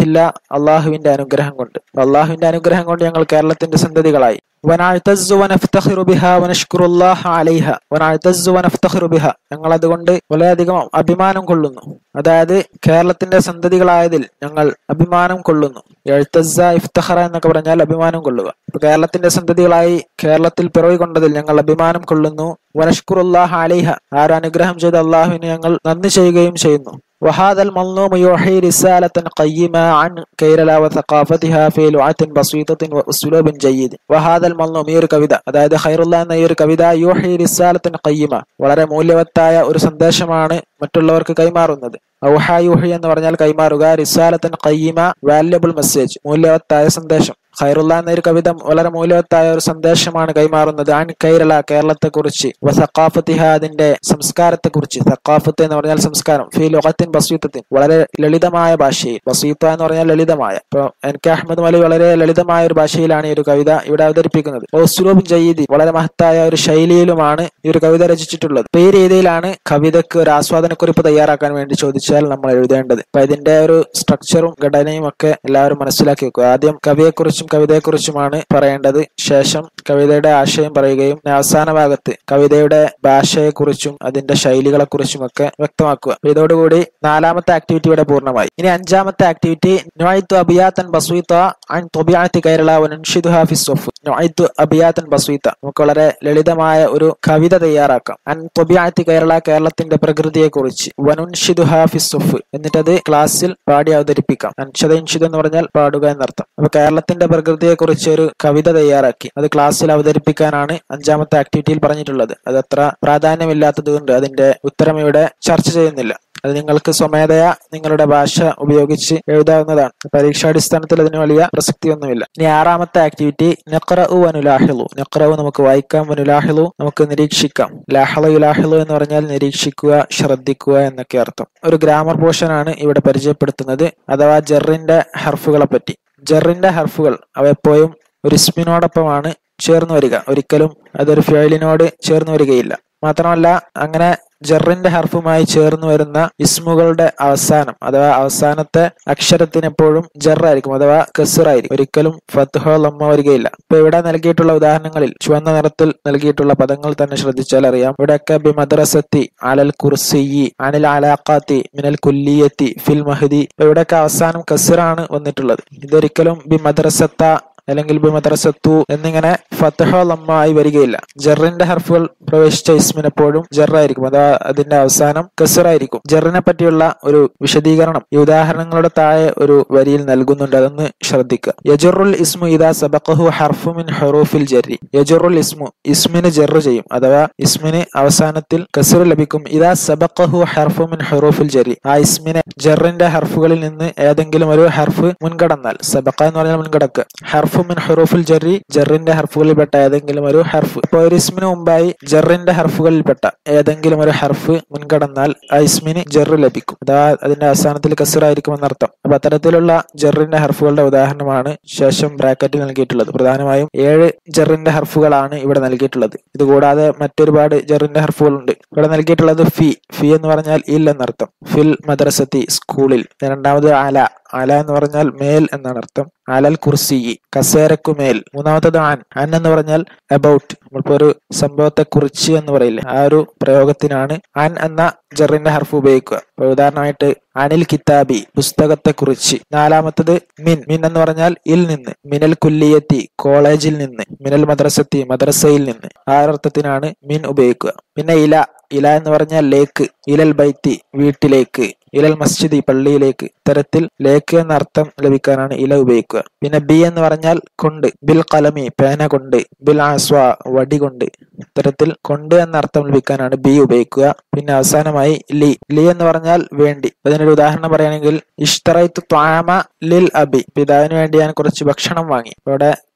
പറ്റില്ല അള്ളാഹുവിന്റെ അനുഗ്രഹം കൊണ്ട് അള്ളാഹുവിന്റെ അനുഗ്രഹം കൊണ്ട് ഞങ്ങൾ കേരളത്തിന്റെ സന്തതികളായി ونعتز ونفتخر بها ونشكر الله عليها ونعتز ونفتخر بها ഞങ്ങൾ അതുകൊണ്ട് വളരെയധികം അഭിമാനം കൊള്ളുന്നു അതായത് കേരളത്തിന്റെ സന്തതികളായതിൽ ഞങ്ങൾ അഭിമാനം കൊള്ളുന്നു എഴുത്തസ ഇഫ്തഖറ എന്നൊക്കെ പറഞ്ഞാൽ അഭിമാനം കൊള്ളുക ഇപ്പൊ കേരളത്തിന്റെ സന്തതികളായി കേരളത്തിൽ പിറവി കൊണ്ടതിൽ ഞങ്ങൾ അഭിമാനം കൊള്ളുന്നു വനഷ്കുറുല്ലാഹ് അലിഹ ആര് അനുഗ്രഹം ചെയ്ത അള്ളാഹുവിന് ഞങ്ങൾ നന്ദി ചെയ്യുകയും ചെയ്യുന്നു وهذا المظلوم يوحي رسالة قيمة عن كيرلا وثقافتها في لغة بسيطة وأسلوب جيد وهذا المظلوم ഈ ഒരു കവിത അതായത് ഖൈറുല്ല എന്ന ഈ ഒരു കവിത യൂഹി റിസാലത്തിൻ ഖയ്യിമ വളരെ മൂല്യവത്തായ ഒരു സന്ദേശമാണ് മറ്റുള്ളവർക്ക് കൈമാറുന്നത് ഔഹ യൂഹി എന്ന് പറഞ്ഞാൽ കൈമാറുക റിസാലത്തിൻ ഖയ്യിമ വാല്യബിൾ മെസ്സേജ് മൂല്യവത്തായ സന്ദേശം ഖൈറുല്ല എന്ന ഒരു കവിത വളരെ മൂല്യവത്തായ ഒരു സന്ദേശമാണ് കൈമാറുന്നത് ആൻ കൈരള കേരളത്തെ കുറിച്ച് സഖാഫത്തിഹ അതിന്റെ സംസ്കാരത്തെ കുറിച്ച് സഖാഫത്ത് എന്ന് പറഞ്ഞാൽ സംസ്കാരം ഫി ലോകത്തിൻ ബസീത്തത്തിൻ വളരെ ലളിതമായ ഭാഷയിൽ ബസീത്ത എന്ന് പറഞ്ഞാൽ ലളിതമായ ഇപ്പൊ എൻ കെ അഹമ്മദ് മലി വളരെ ലളിതമായ ഒരു ഭാഷയിലാണ് ഈ ഒരു കവിത ഇവിടെ അവതരിപ്പിക്കുന്നത് ഉസ്ലൂബ് ജയ്യിദി വളരെ മഹത്തായ ഒരു ശൈലിയിലുമാണ് ഈ ഒരു കവിത രചിച്ചിട്ടുള്ളത് ഇപ്പൊ ഈ രീതിയിലാണ് കവിതയ്ക്ക് ഒരു ആസ്വാദനക്കുറിപ്പ് തയ്യാറാക്കാൻ വേണ്ടി ചോദിച്ചാൽ നമ്മൾ എഴുതേണ്ടത് അപ്പൊ ഇതിന്റെ ഒരു സ്ട്രക്ചറും ഘടനയും ഒക്കെ എല്ലാവരും മനസ്സിലാക്കി വെക്കുക ആദ്യം കവിയെക്കുറിച്ചും കവിതയെക്കുറിച്ചുമാണ് പറയേണ്ടത് ശേഷം കവിതയുടെ ആശയം പറയുകയും പിന്നെ അവസാന ഭാഗത്ത് കവിതയുടെ ഭാഷയെക്കുറിച്ചും അതിന്റെ ശൈലികളെക്കുറിച്ചും ഒക്കെ വ്യക്തമാക്കുക അപ്പൊ ഇതോടുകൂടി നാലാമത്തെ ആക്ടിവിറ്റി ഇവിടെ പൂർണ്ണമായി ഇനി അഞ്ചാമത്തെ ആക്ടിവിറ്റി നൊയ്ത്തു അബിയാത്തൻ ബസീത്ത അൻ തൊബിയാത്തി കേരള വനുഷിദുഹ ഫി സ്വഫ് നൊയ്ത്തു അബിയാത്തൻ ബസീത്ത നമുക്ക് വളരെ ലളിതമായ ഒരു കവിത തയ്യാറാക്കാം അൻ തൊബിയാത്തി കേരള കേരളത്തിന്റെ പ്രകൃതിയെ കുറിച്ച് വനുൻഷിദുഹ ഫി സ്വഫ് എന്നിട്ടത് ക്ലാസ്സിൽ പാടി അവതരിപ്പിക്കാം അൻഷദ ഇൻഷിദ് എന്ന് പറഞ്ഞാൽ പാടുക എന്നർത്ഥം അപ്പൊ കേരളത്തിന്റെ പ്രകൃതിയെ കുറിച്ച് ഒരു കവിത തയ്യാറാക്കി അത് ക്ലാസ്സിൽ അവതരിപ്പിക്കാനാണ് അഞ്ചാമത്തെ ആക്ടിവിറ്റിയിൽ പറഞ്ഞിട്ടുള്ളത് അത് അത്ര പ്രാധാന്യമില്ലാത്തത് കൊണ്ട് അതിന്റെ ഉത്തരം ഇവിടെ ചർച്ച ചെയ്യുന്നില്ല അത് നിങ്ങൾക്ക് സ്വമേധയാ നിങ്ങളുടെ ഭാഷ ഉപയോഗിച്ച് എഴുതാവുന്നതാണ് പരീക്ഷാടിസ്ഥാനത്തിൽ അതിന് വലിയ പ്രസക്തിയൊന്നുമില്ല ഇനി ആറാമത്തെ ആക്ടിവിറ്റി നെക്റു വനുലാഹിളു നെക്റു നമുക്ക് വായിക്കാം വനുലാഹിളു നമുക്ക് നിരീക്ഷിക്കാം ലാഹള യുലാഹിളു എന്ന് പറഞ്ഞാൽ നിരീക്ഷിക്കുക ശ്രദ്ധിക്കുക എന്നൊക്കെ അർത്ഥം ഒരു ഗ്രാമർ പോർഷൻ ആണ് ഇവിടെ പരിചയപ്പെടുത്തുന്നത് അഥവാ ജെറിന്റെ ഹർഫുകളെ പറ്റി ജെറിന്റെ ഹർഫുകൾ അവ എപ്പോഴും ഒരു ഇസ്മിനോടൊപ്പമാണ് ചേർന്ന് വരിക ഒരിക്കലും അതൊരു ഫേലിനോട് ചേർന്ന് വരികയില്ല മാത്രമല്ല അങ്ങനെ ജറിന്റെ ഹർഫുമായി ചേർന്ന് വരുന്ന ഇസ്മുകളുടെ അവസാനം അഥവാ അവസാനത്തെ അക്ഷരത്തിന് എപ്പോഴും ജറായിരിക്കും അഥവാ കസറായിരിക്കും ഒരിക്കലും ഫത്ഹോ ലമ്മ വരികയില്ല ഇപ്പൊ ഇവിടെ നൽകിയിട്ടുള്ള ഉദാഹരണങ്ങളിൽ ചുവന്ന നിറത്തിൽ നൽകിയിട്ടുള്ള പദങ്ങൾ തന്നെ ശ്രദ്ധിച്ചാൽ അറിയാം ഇവിടെയൊക്കെ ബി മദ്രസത്തി അലൽ കുർസിയി അനിൽ അലാഖാത്തി മിനൽ കുല്ലിയത്തി ഫിൽ മഹദി ഇവിടെയൊക്കെ അവസാനം കസറാണ് വന്നിട്ടുള്ളത് ഇതൊരിക്കലും ബി മദ്രസത്ത അല്ലെങ്കിൽ ബിമദ്രസത്തു എന്നിങ്ങനെ ഫത്തഹോ ലമ്മ ആയി വരികയില്ല ജറിന്റെ ഹർഫുകൾ പ്രവേശിച്ച ഇസ്മിന് എപ്പോഴും ജറായിരിക്കും അതാ അതിന്റെ അവസാനം കസറായിരിക്കും ജറിനെ പറ്റിയുള്ള ഒരു വിശദീകരണം ഈ ഉദാഹരണങ്ങളുടെ താഴെ ഒരു വരിയിൽ നൽകുന്നുണ്ട് അതൊന്ന് ശ്രദ്ധിക്കുക യജറുൽ ഇസ്മു ഇദാ സബഖഹു ഹർഫു മിൻ ഹറൂഫിൽ ജറി യജറുൽ ഇസ്മു ഇസ്മിന് ജറ് ചെയ്യും അഥവാ ഇസ്മിന് അവസാനത്തിൽ കസർ ലഭിക്കും ഇദാ സബഖഹു ഹർഫു മിൻ ഹറൂഫിൽ ജറി ആ ഇസ്മിനെ ജറിന്റെ ഹർഫുകളിൽ നിന്ന് ഏതെങ്കിലും ഒരു ഹർഫ് മുൻകടന്നാൽ സബഖ എന്ന് പറഞ്ഞാൽ മുൻകടക്ക് ഹർഫ് മിൻ ഹറൂഫിൽ ജറി ജറിന്റെ ഹർഫുകളിൽപ്പെട്ട ഏതെങ്കിലും ഒരു ഹർഫ് ഇപ്പോൾ ഒരു ഇസ്മിന് മുമ്പായി ജറിന്റെ ഹർഫുകളിൽപ്പെട്ട ഏതെങ്കിലും ഒരു ഹർഫ് മുൻകടന്നാൽ ആ ഇസ്മിന് ജറ് ലഭിക്കും അഥവാ അതിന്റെ അവസാനത്തിൽ കസറായിരിക്കും എന്നർത്ഥം അപ്പൊ അത്തരത്തിലുള്ള ജറിന്റെ ഹർഫുകളുടെ ഉദാഹരണമാണ് ശേഷം ബ്രാക്കറ്റിൽ നൽകിയിട്ടുള്ളത് പ്രധാനമായും ഏഴ് ജറിന്റെ ഹർഫുകളാണ് ഇവിടെ നൽകിയിട്ടുള്ളത് ഇതുകൂടാതെ മറ്റൊരുപാട് ജറിന്റെ ഹർഫുകളുണ്ട് ഇവിടെ നൽകിയിട്ടുള്ളത് ഫി ഫി എന്ന് പറഞ്ഞാൽ ഇൽ എന്നർത്ഥം ഫിൽ മദ്രസത്തി സ്കൂളിൽ രണ്ടാമത് അല അല എന്ന് പറഞ്ഞാൽ മേൽ എന്നാണ് അർത്ഥം അലൽ കുർസി കസേരക്കുമേൽ മൂന്നാമത്തത് അൻ അൻ എന്ന് പറഞ്ഞാൽ അബൌട്ട് നമ്മളിപ്പോ ഒരു സംഭവത്തെ കുറിച്ച് എന്ന് പറയില്ലേ ആ ഒരു പ്രയോഗത്തിനാണ് അൻ എന്ന ജറിന്റെ ഹർഫ് ഉപയോഗിക്കുക ഇപ്പൊ ഉദാഹരണമായിട്ട് അനിൽ കിതാബി പുസ്തകത്തെ കുറിച്ച് നാലാമത്തത് മിൻ മിൻ എന്ന് പറഞ്ഞാൽ ഇൽ നിന്ന് മിനൽ കുല്ലിയത്തി കോളേജിൽ നിന്ന് മിനൽ മദ്രസത്തി മദ്രസയിൽ നിന്ന് ആ അർത്ഥത്തിനാണ് മിൻ ഉപയോഗിക്കുക പിന്നെ ഇല ഇല എന്ന് പറഞ്ഞാൽ ലേക്ക് ഇലൽ ബൈത്തി വീട്ടിലേക്ക് ഇലൽ മസ്ജിദി പള്ളിയിലേക്ക് ഇത്തരത്തിൽ ലേക്ക് എന്ന അർത്ഥം ലഭിക്കാനാണ് ഇല ഉപയോഗിക്കുക പിന്നെ ബി എന്ന് പറഞ്ഞാൽ കൊണ്ട് ബിൽ കലമി പേന കൊണ്ട് ബിൽ ആസ്വ വടി കൊണ്ട് ഇത്തരത്തിൽ കൊണ്ട് എന്ന അർത്ഥം ലഭിക്കാനാണ് ബി ഉപയോഗിക്കുക പിന്നെ അവസാനമായി ലി ലി എന്ന് പറഞ്ഞാൽ വേണ്ടി അതിനൊരു ഉദാഹരണം പറയുകയാണെങ്കിൽ ഇഷ്തറൈത്ത് ത്വാമ ലിൽ അബി പിതാവിന് വേണ്ടി ഞാൻ കുറച്ച് ഭക്ഷണം വാങ്ങി ഇവിടെ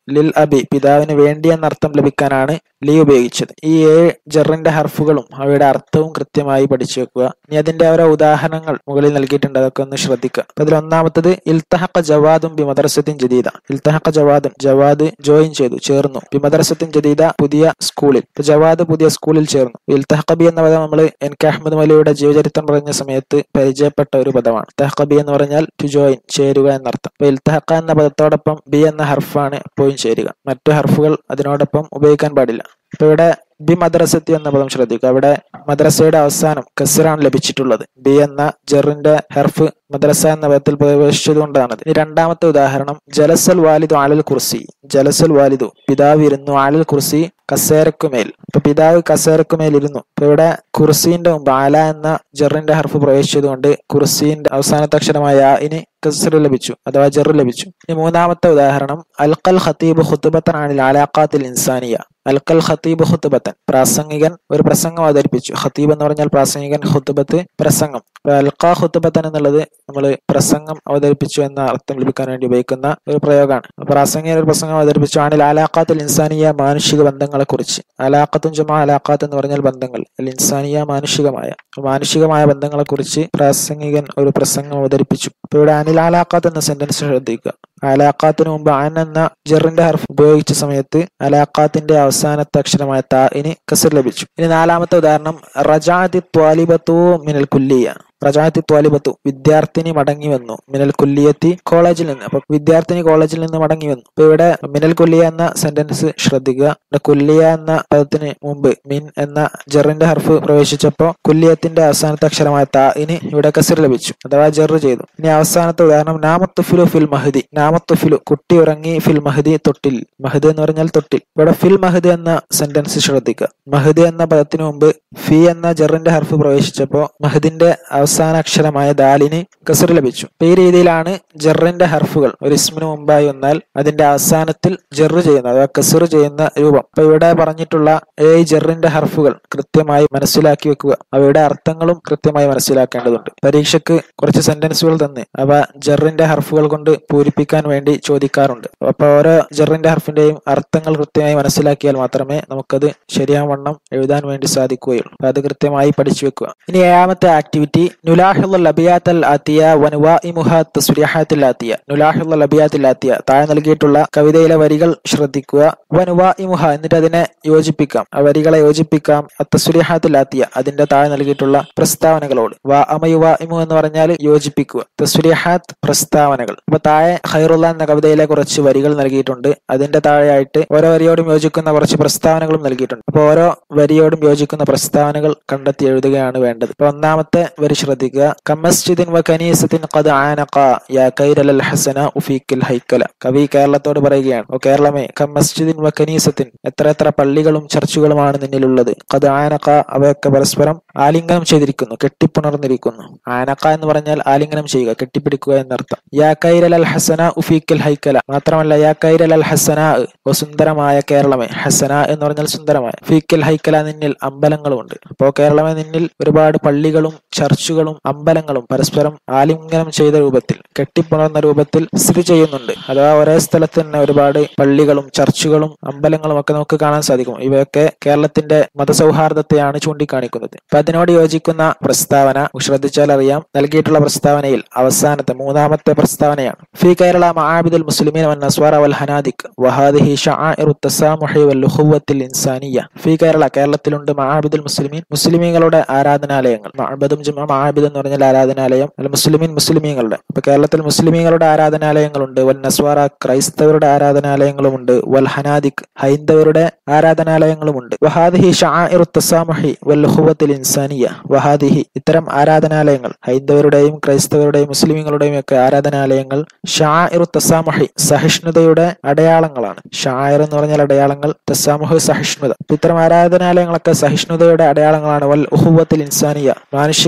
ലിൽ അബി പിതാവിന് വേണ്ടി എന്ന അർത്ഥം ലഭിക്കാനാണ് ലി ഉപയോഗിച്ചത് ഈ ഏഴ് ജറിന്റെ ഹർഫുകളും അവയുടെ അർത്ഥവും കൃത്യമായി പഠിച്ചു വെക്കുക ഇനി അതിന്റെ ഓരോ ഉദാഹരണങ്ങൾ മുകളിൽ നൽകിയിട്ടുണ്ട് അതൊക്കെ ഒന്ന് ശ്രദ്ധിക്കുക അപ്പൊ അതിൽ ഒന്നാമത്തത് ഇൽത്തഹക്ക ജവാദും ബി മദ്രസത്തിൻ ജദീദ ഇൽത്തഹക്ക ജവാദും ജവാദ് ജോയിൻ ചെയ്തു ചേർന്നു ബി മദ്രസത്തിൻ ജദീദ പുതിയ സ്കൂളിൽ ഇപ്പൊ ജവാദ് പുതിയ സ്കൂളിൽ ചേർന്നു ഇൽത്തഹക്കബി എന്ന പദം നമ്മൾ എൻ കെ അഹമ്മദ് മലിയുടെ ജീവചരിത്രം പറഞ്ഞ സമയത്ത് പരിചയപ്പെട്ട ഒരു പദമാണ് തഹക്കബി എന്ന് പറഞ്ഞാൽ ടു ജോയിൻ ചേരുക എന്നർത്ഥം അപ്പൊ ഇൽത്തഹക്ക എന്ന പദത്തോടൊപ്പം ബി എന്ന ഹർഫാണ് എപ്പോഴും ചേരുക മറ്റു ഹർഫുകൾ അതിനോടൊപ്പം ഉപയോഗിക്കാൻ പാടില്ല ഇപ്പൊ ഇവിടെ ബി മദ്രസത്തി എന്ന പദം ശ്രദ്ധിക്കുക അവിടെ മദ്രസയുടെ അവസാനം കസിറാണ് ലഭിച്ചിട്ടുള്ളത് ബി എന്ന ജെറിന്റെ ഹെർഫ് മദ്രസ എന്ന പദത്തിൽ പ്രവേശിച്ചതുകൊണ്ടാണത് ഇനി രണ്ടാമത്തെ ഉദാഹരണം ജലസൽ വാലിദു ആലൽ കുർസി ജലസൽ വാലിദു പിതാവ് ഇരുന്നു ആലൽ കുർസി കസേരക്കുമേൽ ഇപ്പൊ പിതാവ് കസേരക്കുമേൽ ഇരുന്നു ഇപ്പൊ ഇവിടെ കുർസീന്റെ മുമ്പ് ആല എന്ന ജെറിന്റെ ഹർഫ് പ്രവേശിച്ചതുകൊണ്ട് കുർസീന്റെ അവസാനത്തെ അക്ഷരമായ ഇനി കസർ ലഭിച്ചു അഥവാ ജെറ് ലഭിച്ചു ഇനി മൂന്നാമത്തെ ഉദാഹരണം അൽക്കൽ ഖത്തീബ് ഖുത്തുബത്തൻ ആണിൽ ആലാഖാത്തിൽ ഇൻസാനിയ അൽക്കൽ ഖത്തീബ് ഖുത്തുബത്തൻ പ്രാസംഗികൻ ഒരു പ്രസംഗം അവതരിപ്പിച്ചു ഖത്തീബ് എന്ന് പറഞ്ഞാൽ പ്രാസംഗികൻ ഖുത്തുബത്ത് പ്രസംഗം അപ്പൊ അൽക്കാ ഖുത്തുബത്തൻ എന്നുള്ളത് നമ്മൾ പ്രസംഗം അവതരിപ്പിച്ചു എന്ന അർത്ഥം ലഭിക്കാൻ വേണ്ടി ഉപയോഗിക്കുന്ന ഒരു പ്രയോഗമാണ് പ്രാസംഗികൻ ഒരു പ്രസംഗം അവതരിപ്പിച്ചു ആണിൽ ആലാഖാത്തിൽ ഇൻസാനിയ മാനുഷിക ബന്ധങ്ങളെ കുറിച്ച് അലാഖത്തും ജുമാ അലാഖാത്ത് എന്ന് പറഞ്ഞാൽ ബന്ധങ്ങൾ അൽ ഇൻസാനിയ മാനുഷികമായ മാനുഷികമായ ബന്ധങ്ങളെ കുറിച്ച് പ്രാസംഗികൻ ഒരു പ്രസംഗം അവതരിപ്പിച്ചു ഇപ്പൊ ഇവിടെ അനിൽ ആലാഖാത്ത് എന്ന സെന്റൻസ് ശ്രദ്ധിക്കുക അലാഖാത്തിന് മുമ്പ് അൻ എന്ന ജെറിന്റെ ഹർഫ് ഉപയോഗിച്ച സമയത്ത് അലാഖാത്തിന്റെ അവസാനത്തെ അക്ഷരമായ ത ഇനി കസർ ലഭിച്ചു ഇനി നാലാമത്തെ ഉദാഹരണം റജാതി ത്വാലിബത്തു മിനൽ കുല്ലിയ റജാത്തി ത്വാലിബത്തു വിദ്യാർത്ഥിനി മടങ്ങി വന്നു മിനൽ കുല്ലിയത്തി കോളേജിൽ നിന്ന് അപ്പൊ വിദ്യാർത്ഥിനി കോളേജിൽ നിന്ന് മടങ്ങി വന്നു അപ്പൊ ഇവിടെ മിനൽ കുല്ലിയ എന്ന സെന്റൻസ് ശ്രദ്ധിക്കുക ഇവിടെ കുല്ലിയ എന്ന പദത്തിന് മുമ്പ് മിൻ എന്ന ജെറിന്റെ ഹർഫ് പ്രവേശിച്ചപ്പോ കുല്ലിയത്തിന്റെ അവസാനത്തെ അക്ഷരമായ ത ഇനി ഇവിടെ കസർ ലഭിച്ചു അഥവാ ജെറ് ചെയ്തു ഇനി അവസാനത്തെ ഉദാഹരണം നാമത്തുഫിലു ഫിൽ മഹദി നാമത്തുഫിലു കുട്ടി ഉറങ്ങി ഫിൽ മഹദി തൊട്ടിൽ മഹദ് എന്ന് പറഞ്ഞാൽ തൊട്ടിൽ ഇവിടെ ഫിൽ മഹദ് എന്ന സെന്റൻസ് ശ്രദ്ധിക്കുക മഹദ് എന്ന പദത്തിന് മുമ്പ് ഫി എന്ന ജെറിന്റെ ഹർഫ് പ്രവേശിച്ചപ്പോ മഹദിന്റെ അവസാന അക്ഷരമായ ദാലിന് കസർ ലഭിച്ചു അപ്പൊ ഈ രീതിയിലാണ് ജെറിന്റെ ഹർഫുകൾ ഒരു ഇസ്മിന് മുമ്പായി വന്നാൽ അതിന്റെ അവസാനത്തിൽ ജെറ് ചെയ്യുന്ന അഥവാ കസർ ചെയ്യുന്ന രൂപം അപ്പൊ ഇവിടെ പറഞ്ഞിട്ടുള്ള ഏഴ് ജെറിന്റെ ഹർഫുകൾ കൃത്യമായി മനസ്സിലാക്കി വെക്കുക അവയുടെ അർത്ഥങ്ങളും കൃത്യമായി മനസ്സിലാക്കേണ്ടതുണ്ട് പരീക്ഷയ്ക്ക് കുറച്ച് സെന്റൻസുകൾ തന്ന് അവ ജെറിന്റെ ഹർഫുകൾ കൊണ്ട് പൂരിപ്പിക്കാൻ വേണ്ടി ചോദിക്കാറുണ്ട് അപ്പൊ ഓരോ ജെറിന്റെ ഹർഫിന്റെയും അർത്ഥങ്ങൾ കൃത്യമായി മനസ്സിലാക്കിയാൽ മാത്രമേ നമുക്കത് ശരിയാവണ്ണം എഴുതാൻ വേണ്ടി സാധിക്കുകയുള്ളൂ അപ്പൊ അത് കൃത്യമായി പഠിച്ചു വെക്കുക ഇനി ഏഴാമത്തെ ആക്ടിവിറ്റി നുലാഹിള്ള അബിയാത്തൽ ആത്തിയ വനുവാഇമുഹ തസ്രിഹാത്തിൽ ആത്തിയ നുലാഹിള്ള അബിയാത്തിൽ ആത്തിയ താഴെ നൽകിയിട്ടുള്ള കവിതയിലെ വരികൾ ശ്രദ്ധിക്കുക വനുവാഇമുഹ എന്നിട്ട് അതിനെ യോജിപ്പിക്കാം ആ വരികളെ യോജിപ്പിക്കാം തസ്രിഹാത്തിൽ ആത്തിയ അതിന്റെ താഴെ നൽകിയിട്ടുള്ള പ്രസ്താവനകളോട് വ അമയുവ ഇമു എന്ന് പറഞ്ഞാൽ യോജിപ്പിക്കുക തസ്രിഹാത്ത് പ്രസ്താവനകൾ അപ്പൊ താഴെ ഖൈറുള്ള എന്ന കവിതയിലെ കുറച്ച് വരികൾ നൽകിയിട്ടുണ്ട് അതിന്റെ താഴെയായിട്ട് ഓരോ വരിയോടും യോജിക്കുന്ന കുറച്ച് പ്രസ്താവനകളും നൽകിയിട്ടുണ്ട് അപ്പൊ ഓരോ വരിയോടും യോജിക്കുന്ന പ്രസ്താവനകൾ കണ്ടെത്തി എഴുതുകയാണ് വേണ്ടത് ഇപ്പൊ ഒന്നാമത്തെ വരി ശ്രദ്ധിക്കുക കമസ്ജിദിൻ വ കനീസത്തിൻ ഖദ് ആനഖ യാ കൈരൽ ഹസന ഉഫീക്കിൽ ഹൈക്കല കവി കേരളത്തോട് പറയുകയാണ് ഓ കേരളമേ കമസ്ജിദിൻ വ കനീസത്തിൻ എത്ര എത്ര പള്ളികളും ചർച്ചുകളുമാണ് നിന്നിലുള്ളത് ഖദ് ആനഖ അവയൊക്കെ പരസ്പരം ആലിംഗനം ചെയ്തിരിക്കുന്നു കെട്ടിപ്പുണർന്നിരിക്കുന്നു ആനഖ എന്ന് പറഞ്ഞാൽ ആലിംഗനം ചെയ്യുക കെട്ടിപ്പിടിക്കുക എന്നർത്ഥം യാ കൈരൽ അൽ ഹസന ഉഫീക്കിൽ ഹൈക്കല മാത്രമല്ല യാ കൈരൽ അൽ ഹസന ഓ സുന്ദരമായ കേരളമേ ഹസന എന്ന് പറഞ്ഞാൽ സുന്ദരമായ ഫീക്കൽ ഹൈക്കല നിന്നിൽ അമ്പലങ്ങളുമുണ്ട് അപ്പോ കേരളമേ നിന്നിൽ ഒരുപാട് പള്ളികളും ചർച്ചുകളും അമ്പലങ്ങളും പരസ്പരം ആലിംഗനം ചെയ്ത രൂപത്തിൽ കെട്ടിപ്പുണർന്ന രൂപത്തിൽ സ്ഥിതി ചെയ്യുന്നുണ്ട് അഥവാ ഒരേ സ്ഥലത്ത് തന്നെ ഒരുപാട് പള്ളികളും ചർച്ചുകളും അമ്പലങ്ങളും ഒക്കെ നമുക്ക് കാണാൻ സാധിക്കും ഇവയൊക്കെ കേരളത്തിന്റെ മതസൗഹാർദ്ദത്തെയാണ് ചൂണ്ടിക്കാണിക്കുന്നത് അപ്പൊ അതിനോട് യോജിക്കുന്ന പ്രസ്താവന ശ്രദ്ധിച്ചാൽ അറിയാം നൽകിയിട്ടുള്ള പ്രസ്താവനയിൽ അവസാനത്തെ മൂന്നാമത്തെ പ്രസ്താവനയാണ് ഫി കേരള മഹാബിദുൽ മുസ്ലിമീൻ വൻ നസ്വാറ വൽ ഹനാദിക് വഹാദിഹി ഷആഇറു തസാമുഹി വൽ ഉഖുവത്തിൽ ഇൻസാനിയ ഫി കേരള കേരളത്തിലുണ്ട് മഹാബിദുൽ മുസ്ലിമീൻ മുസ്ലിമീങ്ങളുടെ ആരാധനാലയങ്ങൾ മഅബദും ജുമ മഹാബിദ് എന്ന് പറഞ്ഞാൽ ആരാധനാലയം അല്ല മുസ്ലിമീൻ മുസ്ലിമീങ്ങളുടെ ഇപ്പൊ കേരളത്തിൽ മുസ്ലിമീങ്ങളുടെ ആരാധനാലയങ്ങളുണ്ട് വൽ നസ്വാറ ക്രൈസ്തവരുടെ ആരാധനാലയങ്ങളുമുണ്ട് വൽ ഹനാദിക് ഹൈന്ദവരുടെ ആരാധനാലയങ്ങളുമുണ്ട് വഹാദിഹി ഷആഇറു തസാമുഹി വൽ ഉഖുവത്തിൽ ഇൻസാനിയ വഹാദിഹി ഇത്തരം ആരാധനാലയങ്ങൾ ഹൈന്ദവരുടെയും ക്രൈസ്തവരുടെയും മുസ്ലിമീങ്ങളുടെയും ഒക്കെ ആരാധനാലയങ്ങൾ ഷാഇറു തസാമുഹി സഹിഷ്ണുതയുടെ അടയാളങ്ങളാണ് ഷായർ എന്ന് പറഞ്ഞാൽ അടയാളങ്ങൾ തസാമുഹ് സഹിഷ്ണുത ഇത്തരം ആരാധനാലയങ്ങളൊക്കെ സഹിഷ്ണുതയുടെ അടയാളങ്ങളാണ് വൽ ഉഹുവത്തിൽ ഇൻസാനിയ മാനുഷികമായ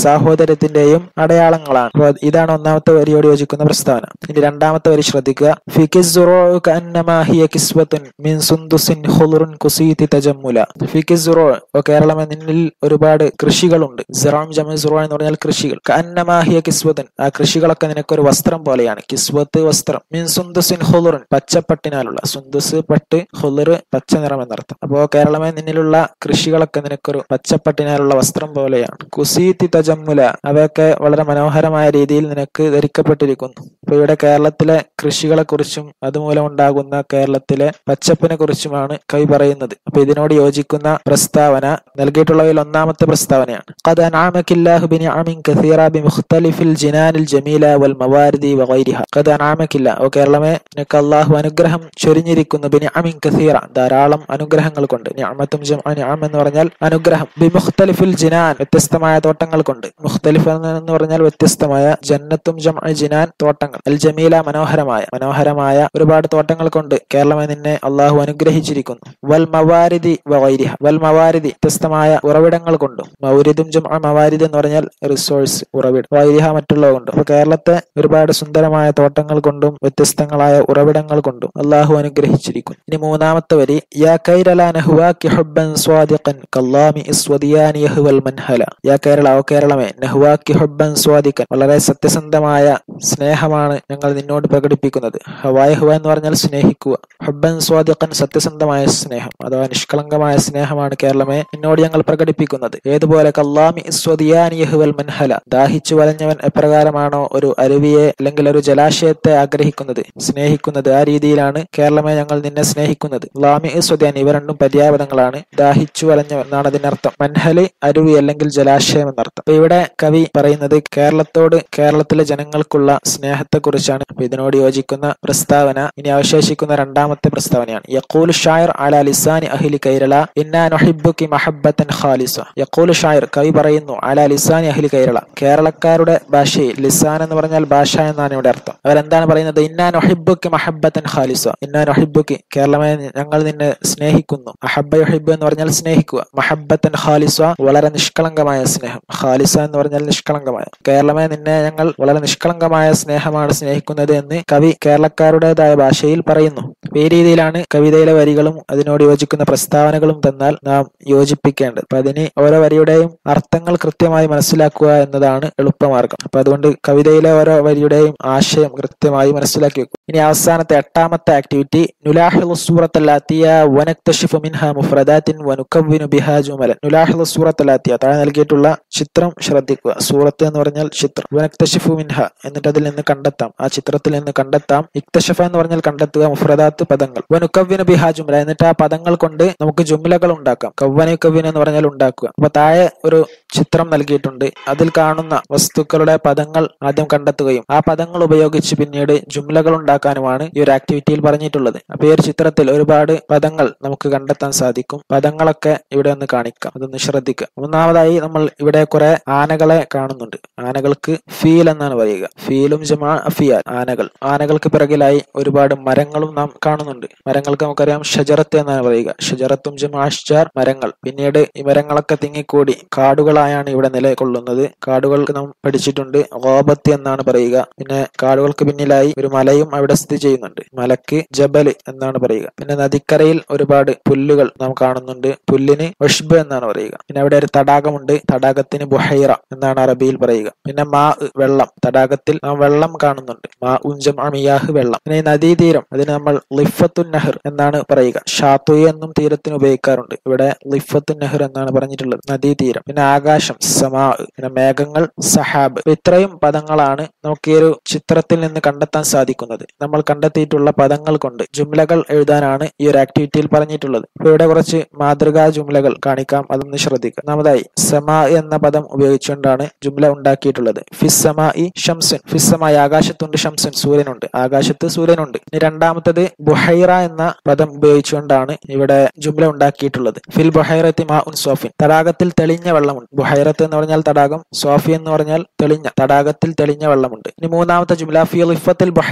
സാഹോദര്യത്തിന്റെയും അടയാളങ്ങളാണ് അപ്പോൾ ഇതാണ് ഒന്നാമത്തെ വരിയോട് യോജിക്കുന്ന പ്രസ്താവന ഇനി രണ്ടാമത്തെ വരി ശ്രദ്ധിക്കുക ഫിക്കി സുറോഉ കഅന്നമാ ഹിയ കിസ്വത്തുൻ മിൻ സുന്ദുസിൻ ഖുളുറുൻ കുസീതി തജമ്മുല ഫിക്കി സുറോ ഓ കേരളമേ നിന്നിൽ ഒരുപാട് കൃഷികളുണ്ട് സിറാം ജമ സുറോ എന്ന് പറഞ്ഞാൽ കൃഷികൾ കഅന്നമാ ഹിയ കിസ്വത്തുൻ ആ കൃഷികളൊക്കെ നിനക്കൊരു വസ്ത്രം പോലെയാണ് കിസ്വത്ത് വസ്ത്രം മിൻ സുന്ദുസിൻ ഖുളുറുൻ പച്ചപ്പട്ടിനാലുള്ള സുന്ദുസ് പട്ട് ഖുളുറ് പച്ച നിറം എന്നർത്ഥം അപ്പോ കേരളമേ നിന്നിലുള്ള കൃഷികളൊക്കെ നിനക്കൊരു പച്ചപ്പട്ടിനാലുള്ള വസ്ത്രം പോലെയാണ് കുസീതി തജമ്മുല അവയൊക്കെ വളരെ മനോഹരമായ രീതിയിൽ നിനക്ക് ധരിക്കപ്പെട്ടിരിക്കുന്നു അപ്പൊ ഇവിടെ കേരളത്തിലെ കൃഷികളെ കുറിച്ചും അതുമൂലം ഉണ്ടാകുന്ന കേരളത്തിലെ പച്ചപ്പിനെ കുറിച്ചുമാണ് കവി പറയുന്നത് അപ്പൊ ഇതിനോട് യോജിക്കുന്ന പ്രസ്താവന നൽകിയിട്ടുള്ളവയിൽ ഒന്നാമത്തെ പ്രസ്താവനയാണ് قد أنعمك الله بنعم كثيرة بمختلف الجنان الجميلة والموارد وغيرها قد أنعمك الله ഓ കേരളമേ നിനക്ക് അള്ളാഹു അനുഗ്രഹം ചൊരിഞ്ഞിരിക്കുന്നു ബിനിഅമിൻ കസീറ ധാരാളം അനുഗ്രഹങ്ങൾ കൊണ്ട് നിഅമത്തും ജംഅ നിഅം എന്ന് പറഞ്ഞാൽ അനുഗ്രഹം ബിമുഖ്തലിഫിൽ ജിനാൻ വ്യത്യസ്തമായ തോട്ടങ്ങൾ കൊണ്ട് മുഖ്തലിഫ് എന്ന് പറഞ്ഞാൽ വ്യത്യസ്തമായ ജന്നത്തും ജംഅ ജിനാൻ തോട്ടങ്ങൾ അൽ ജമീല മനോഹരമായ മനോഹരമായ ഒരുപാട് തോട്ടങ്ങൾ കൊണ്ട് കേരളമേ നിന്നെ അള്ളാഹു അനുഗ്രഹിച്ചിരിക്കുന്നു വൽ മവാരിദി വൈരിഹ വൽ മവാരിദി വ്യത്യസ്തമായ ഉറവിടങ്ങൾ കൊണ്ടും മൗരിദും ജംഅ മവാരിദ് എന്ന് പറഞ്ഞാൽ റിസോഴ്സ് ഉറവിടം വൈരിഹ മറ്റുള്ളവ കൊണ്ടും അപ്പൊ കേരളത്തെ ഒരുപാട് സുന്ദരമായ തോട്ടങ്ങൾ കൊണ്ടും വ്യത്യസ്തങ്ങളായ ഉറവിടങ്ങൾ കൊണ്ടും അള്ളാഹു അനുഗ്രഹിച്ചിരിക്കുന്നു ഇനി മൂന്നാമത്തെ വരി യാ കൈരല നഹ്വാക്കി ഹുബ്ബൻ സ്വാദിഖൻ കല്ലാമി ഇസ്വദിയാനി യഹ്വൽ മൻഹല യാ കേരള ഓ കേരളമേ നഹ്വാക്കി ഹുബ്ബൻ സ്വാദിഖൻ വളരെ സത്യസന്ധമായ സ്നേഹമാണ് ഞങ്ങൾ നിന്നോട് പ്രകടിപ്പിക്കുന്നത് ഹവായ ഹുവ എന്ന് പറഞ്ഞാൽ സ്നേഹിക്കുക ഹുബ്ബൻ സ്വാദിഖൻ സത്യസന്ധമായ സ്നേഹം അഥവാ നിഷ്കളങ്കമായ സ്നേഹമാണ് കേരളമേ നിന്നോട് ഞങ്ങൾ പ്രകടിപ്പിക്കുന്നത് ഏതുപോലെ കല്ലാമി ഇസ്വദിയാനി യഹ്വൽ മൻഹല ദാഹിച്ചു വലഞ്ഞവൻ എപ്രകാരമാണോ ഒരു അരുവിയെ അല്ലെങ്കിൽ ഒരു ജലാശയത്തെ ആഗ്രഹിക്കുന്നത് സ്നേഹിക്കുന്നത് ആ രീതിയിലാണ് കേരളമേ ഞങ്ങൾ നിന്നെ സ്നേഹിക്കുന്നത് ലാമി സ്വദ്യാൻ ഇവ രണ്ടും പര്യാപദങ്ങളാണ് ദാഹിച്ചു വലഞ്ഞവൻ എന്നാണ് അതിനർത്ഥം മൻഹല് അരുവി അല്ലെങ്കിൽ ജലാശയം എന്നർത്ഥം അപ്പൊ ഇവിടെ കവി പറയുന്നത് കേരളത്തോട് കേരളത്തിലെ ജനങ്ങൾക്കുള്ള സ്നേഹത്തെക്കുറിച്ചാണ് അപ്പൊ ഇതിനോട് യോജിക്കുന്ന പ്രസ്താവന ഇനി അവശേഷിക്കുന്ന രണ്ടാമത്തെ പ്രസ്താവനയാണ് യഖൂൽ ഷായർ അല ലിസാനി അഹ്ലി കൈരള ഇന്നാ നൊഹിബുക്കി മഹബത്തൻ ഖാലിസ യഖൂൽ ഷായർ കവി പറയുന്നു അല ലിസാനി അഹ്ലി കൈരള കേരളക്കാരുടെ ഭാഷയിൽ ലിസാൻ എന്ന് പറഞ്ഞാൽ ഭാഷ എന്നാണ് ഇവിടെ അർത്ഥം അവരെന്താണ് പറയുന്നത് ഇന്നാ നൊഹിബുക്കി മഹബത്തൻ ഖാലിസ ഇന്നാ നൊഹിബുക്കി കേരളമേ ഞങ്ങൾ നിന്നെ സ്നേഹിക്കുന്നു അഹബ്ബ യുഹിബ് എന്ന് പറഞ്ഞാൽ സ്നേഹിക്കുക മഹബത്തൻ ഖാലിസ വളരെ നിഷ്കളങ്കമായ സ്നേഹം ഖാലിസ എന്ന് പറഞ്ഞാൽ നിഷ്കളങ്കമായ കേരളമേ നിന്നെ ഞങ്ങൾ വളരെ നിഷ്കളങ്കമായ സ്നേഹമാണ് സ്നേഹിക്കുന്നത് എന്ന് കവി കേരളക്കാരുടേതായ ഭാഷയിൽ പറയുന്നു ഈ രീതിയിലാണ് കവിതയിലെ വരികളും അതിനോട് യോജിക്കുന്ന പ്രസ്താവനകളും തന്നാൽ നാം യോജിപ്പിക്കേണ്ടത് അപ്പൊ അതിന് ഓരോ വരിയുടെയും അർത്ഥങ്ങൾ കൃത്യമായി മനസ്സിലാക്കുക എന്നതാണ് എളുപ്പമാർഗം അപ്പൊ അതുകൊണ്ട് കവിതയിലെ ഓരോ വരിയുടെയും ആശയം കൃത്യമായി മനസ്സിലാക്കി വെക്കും ഇനി അവസാനത്തെ എട്ടാമത്തെ ആക്ടിവിറ്റി നുലാഹിളു സൂറത്തല്ലാത്തിയ വനക്തഷിഫു മിൻഹ മുഫ്രദാത്തിൻ വനുക്കവ്വിനു ബിഹാ ജുമലൻ നുലാഹിളു സൂറത്തല്ലാത്തിയ താഴെ നൽകിയിട്ടുള്ള ചിത്രം ശ്രദ്ധിക്കുക സൂറത്ത് എന്ന് പറഞ്ഞാൽ ചിത്രം വനക്തഷിഫു മിൻഹ എന്നിട്ട് അതിൽ നിന്ന് കണ്ടെത്താം ആ ചിത്രത്തിൽ നിന്ന് കണ്ടെത്താം ഇക്തഷഫ എന്ന് പറഞ്ഞാൽ കണ്ടെത്തുക മുഫ്രദാത്ത് പദങ്ങൾ വനുക്കവ്വിനു ബിഹാ ജുമല എന്നിട്ട് ആ പദങ്ങൾ കൊണ്ട് നമുക്ക് ജുംലകൾ ഉണ്ടാക്കാം കവ്വന കവ്വിൻ എന്ന് പറഞ്ഞാൽ ഉണ്ടാക്കുക അപ്പൊ താഴെ ഒരു ചിത്രം നൽകിയിട്ടുണ്ട് അതിൽ കാണുന്ന വസ്തുക്കളുടെ പദങ്ങൾ ആദ്യം കണ്ടെത്തുകയും ആ പദങ്ങൾ ഉപയോഗിച്ച് പിന്നീട് ജുംലകൾ ഉണ്ടാക്കാനുമാണ് ഈ ഒരു ആക്ടിവിറ്റിയിൽ പറഞ്ഞിട്ടുള്ളത് അപ്പൊ ഈ ഒരു ചിത്രത്തിൽ ഒരുപാട് പദങ്ങൾ നമുക്ക് കണ്ടെത്താൻ സാധിക്കും പദങ്ങളൊക്കെ ഇവിടെ ഒന്ന് കാണിക്കാം അതൊന്ന് ശ്രദ്ധിക്കുക ഒന്നാമതായി നമ്മൾ ഇവിടെ കുറെ ആനകളെ കാണുന്നുണ്ട് ആനകൾക്ക് ഫീൽ എന്നാണ് പറയുക ഫീലും ജമാ അഫിയാൽ ആനകൾ ആനകൾക്ക് പിറകിലായി ഒരുപാട് മരങ്ങളും നാം കാണുന്നുണ്ട് മരങ്ങൾക്ക് നമുക്കറിയാം ഷജറത്ത് എന്നാണ് പറയുക ഷജറത്തും ജമാഷ്ജാർ മരങ്ങൾ പിന്നീട് ഈ മരങ്ങളൊക്കെ തിങ്ങിക്കൂടി കാടുകളായാണ് ഇവിടെ നിലകൊള്ളുന്നത് കാടുകൾക്ക് നാം പഠിച്ചിട്ടുണ്ട് ഗോബത്ത് എന്നാണ് പറയുക പിന്നെ കാടുകൾക്ക് പിന്നിലായി ഒരു മലയും അവിടെ സ്ഥിതി ചെയ്യുന്നുണ്ട് മലക്ക് ജബല് എന്നാണ് പറയുക പിന്നെ നദിക്കരയിൽ ഒരുപാട് പുല്ലുകൾ നാം കാണുന്നുണ്ട് പുല്ലിന് ഒഷ്ബ് എന്നാണ് പറയുക പിന്നെ അവിടെ ഒരു തടാകമുണ്ട് തടാകത്തിന് ബുഹൈറ എന്നാണ് അറബിയിൽ പറയുക പിന്നെ മാ വെള്ളം തടാകത്തിൽ നാം വെള്ളം കാണുന്നുണ്ട് മാ ഉഞ്ചം അമിയാഹ് വെള്ളം പിന്നെ ഈ നദീതീരം അതിന് നമ്മൾ ലിഫത്തുൻ നഹർ എന്നാണ് പറയുക ഷാത്തുയി എന്നും തീരത്തിന് ഉപയോഗിക്കാറുണ്ട് ഇവിടെ ലിഫത്തുൻ നഹർ എന്നാണ് പറഞ്ഞിട്ടുള്ളത് നദീതീരം പിന്നെ ആകാശം സമാ പിന്നെ മേഘങ്ങൾ സഹാബ് ഇത്രയും പദങ്ങളാണ് നമുക്ക് ഈ ഒരു ചിത്രത്തിൽ നിന്ന് കണ്ടെത്താൻ സാധിക്കുന്നത് നമ്മൾ കണ്ടെത്തിയിട്ടുള്ള പദങ്ങൾ കൊണ്ട് ജുംലകൾ എഴുതാനാണ് ഈ ഒരു ആക്ടിവിറ്റിയിൽ പറഞ്ഞിട്ടുള്ളത് അപ്പൊ ഇവിടെ കുറച്ച് മാതൃകാ ജുംലകൾ കാണിക്കാം അതൊന്ന് ശ്രദ്ധിക്കുക ഒന്നാമതായി സമാ എന്ന പദം ഉപയോഗിച്ചുകൊണ്ടാണ് ജുംല ഉണ്ടാക്കിയിട്ടുള്ളത് ഫിസ്സമായി ഷംസുൻ ഫിസ്സമായി ആകാശത്തുണ്ട് ഷംസുൻ സൂര്യനുണ്ട് ആകാശത്ത് സൂര്യനുണ്ട് ഇനി രണ്ടാമത്തത് ബുഹൈറ എന്ന പദം ഉപയോഗിച്ചുകൊണ്ടാണ് ഇവിടെ ജുംല ഉണ്ടാക്കിയിട്ടുള്ളത് ഫിൽ ബുഹൈറത്തി മാ ഉൻ സോഫിൻ തടാകത്തിൽ തെളിഞ്ഞ വെള്ളമുണ്ട് ബുഹൈറത്ത് എന്ന് പറഞ്ഞാൽ തടാകം സോഫി എന്ന് പറഞ്ഞാൽ തെളിഞ്ഞ തടാകത്തിൽ തെളിഞ്ഞ വെള്ളമുണ്ട് ഇനി മൂന്നാമത്തെ ജുംല ഫി ലിഫത്തിൽ ബുഹൈറത്തി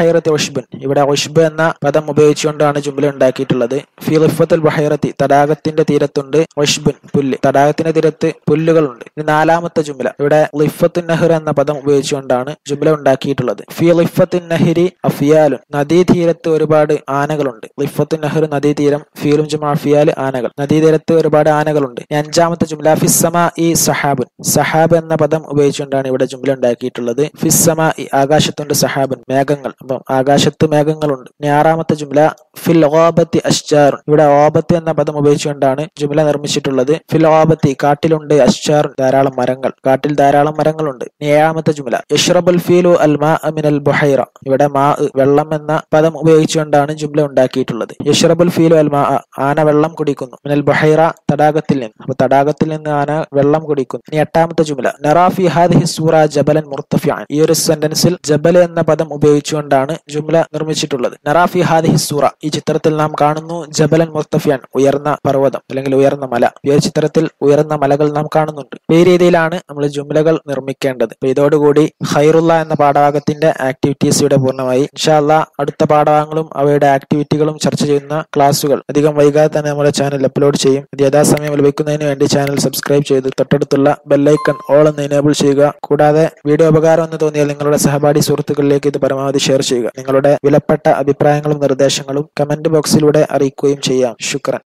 ഉഷ്ബുൻ ഇവിടെ ഉഷ്ബ് എന്ന പദം ഉപയോഗിച്ചുകൊണ്ടാണ് ജുംല ഉണ്ടാക്കിയിട്ടുള്ളത് ഫി ലിഫത്തുൽ ബഹൈറത്തി തടാകത്തിന്റെ തീരത്തുണ്ട് ഉഷ്ബുൻ പുല്ല് തടാകത്തിന്റെ തീരത്ത് പുല്ലുകളുണ്ട് ഇനി നാലാമത്തെ ജുംല ഇവിടെ ലിഫത്തുൻ നഹർ എന്ന പദം ഉപയോഗിച്ചുകൊണ്ടാണ് ജുംല ഉണ്ടാക്കിയിട്ടുള്ളത് ഫി ലിഫത്തിൻ നഹിരി അഫിയാലുൻ നദീതീരത്ത് ഒരുപാട് ആനകളുണ്ട് ലിഫത്തുൻ നഹർ നദീതീരം ഫീലും ജുമാ അഫിയാൽ ആനകൾ നദീതീരത്ത് ഒരുപാട് ആനകളുണ്ട് ഇനി അഞ്ചാമത്തെ ജുംല ഫിസ്സമ ഈ സഹാബുൻ സഹാബ് എന്ന പദം ഉപയോഗിച്ചുകൊണ്ടാണ് ഇവിടെ ജുംല ഉണ്ടാക്കിയിട്ടുള്ളത് ഫിസ്സമ ഈ ആകാശത്തുണ്ട് സഹാബുൻ മേഘങ്ങൾ അപ്പം ആകാശത്ത് മേഘങ്ങളുണ്ട് ഇനി ആറാമത്തെ ജുംല ഫിൽ ഓബത്തി അഷ്ജാറുൻ ഇവിടെ ഓബത്ത് എന്ന പദം ഉപയോഗിച്ചുകൊണ്ടാണ് ജുംല നിർമ്മിച്ചിട്ടുള്ളത് ഫിൽ ഓബത്തി കാട്ടിലുണ്ട് അഷ്ജാറുൻ ധാരാളം മരങ്ങൾ കാട്ടിൽ ധാരാളം മരങ്ങളുണ്ട് ഇനി ഏഴാമത്തെ ജുംല യഷ്റബുൽ ഫീലു അൽ മാ മിനൽ ബുഹൈറ ഇവിടെ മാ വെള്ളം എന്ന പദം ഉപയോഗിച്ചുകൊണ്ടാണ് ജുംല ഉണ്ടാക്കിയിട്ടുള്ളത് യഷ്റബുൽ ഫീലു അൽ മാ ആന വെള്ളം കുടിക്കുന്നു മിനൽ ബുഹൈറ തടാകത്തിൽ നിന്ന് അപ്പൊ തടാകത്തിൽ നിന്ന് ആന വെള്ളം കുടിക്കുന്നു ഇനി എട്ടാമത്തെ ജുംല നറാഫി ഹാദിഹി സൂറ ജബലൻ മുർത്തഫിയാൻ ഈ ഒരു സെന്റൻസിൽ ജബൽ എന്ന പദം ഉപയോഗിച്ചുകൊണ്ടാണ് ജുംല നിർമ്മിച്ചിട്ടുള്ളത് നറാഫി ഹാദിഹി സൂറ ഈ ചിത്രത്തിൽ നാം കാണുന്നു ജബലൻ മുർത്തഫിയാൻ ഉയർന്ന പർവ്വതം അല്ലെങ്കിൽ ഉയർന്ന മല ഈ ഒരു ചിത്രത്തിൽ ഉയർന്ന മലകൾ നാം കാണുന്നുണ്ട് ഈ രീതിയിലാണ് നമ്മൾ ജുംലകൾ നിർമ്മിക്കേണ്ടത് അപ്പൊ ഇതോടുകൂടി ഖൈറുള്ള എന്ന പാഠഭാഗത്തിന്റെ ആക്ടിവിറ്റീസ് ഇവിടെ പൂർണ്ണമായി ഇൻഷാല്ല അടുത്ത പാഠഭാഗങ്ങളും അവയുടെ ആക്ടിവിറ്റികളും ചർച്ച ചെയ്യുന്ന ക്ലാസുകൾ അധികം വൈകാതെ തന്നെ നമ്മുടെ ചാനൽ അപ്ലോഡ് ചെയ്യും ഇത് യഥാസമയം ലഭിക്കുന്നതിന് വേണ്ടി ചാനൽ സബ്സ്ക്രൈബ് ചെയ്ത് തൊട്ടടുത്തുള്ള ബെല്ലൈക്കൺ ഓൾ എന്ന് എനേബിൾ ചെയ്യുക കൂടാതെ വീഡിയോ ഉപകാരം എന്ന് തോന്നിയാൽ നിങ്ങളുടെ സഹപാഠി സുഹൃത്തുക്കളിലേക്ക് ഇത് പരമാവധി ഷെയർ ചെയ്യുക നിങ്ങളുടെ വിലപ്പെട്ട അഭിപ്രായങ്ങളും നിർദ്ദേശങ്ങളും കമന്റ് ബോക്സിലൂടെ അറിയിക്കുകയും ചെയ്യാം ശുക്രൻ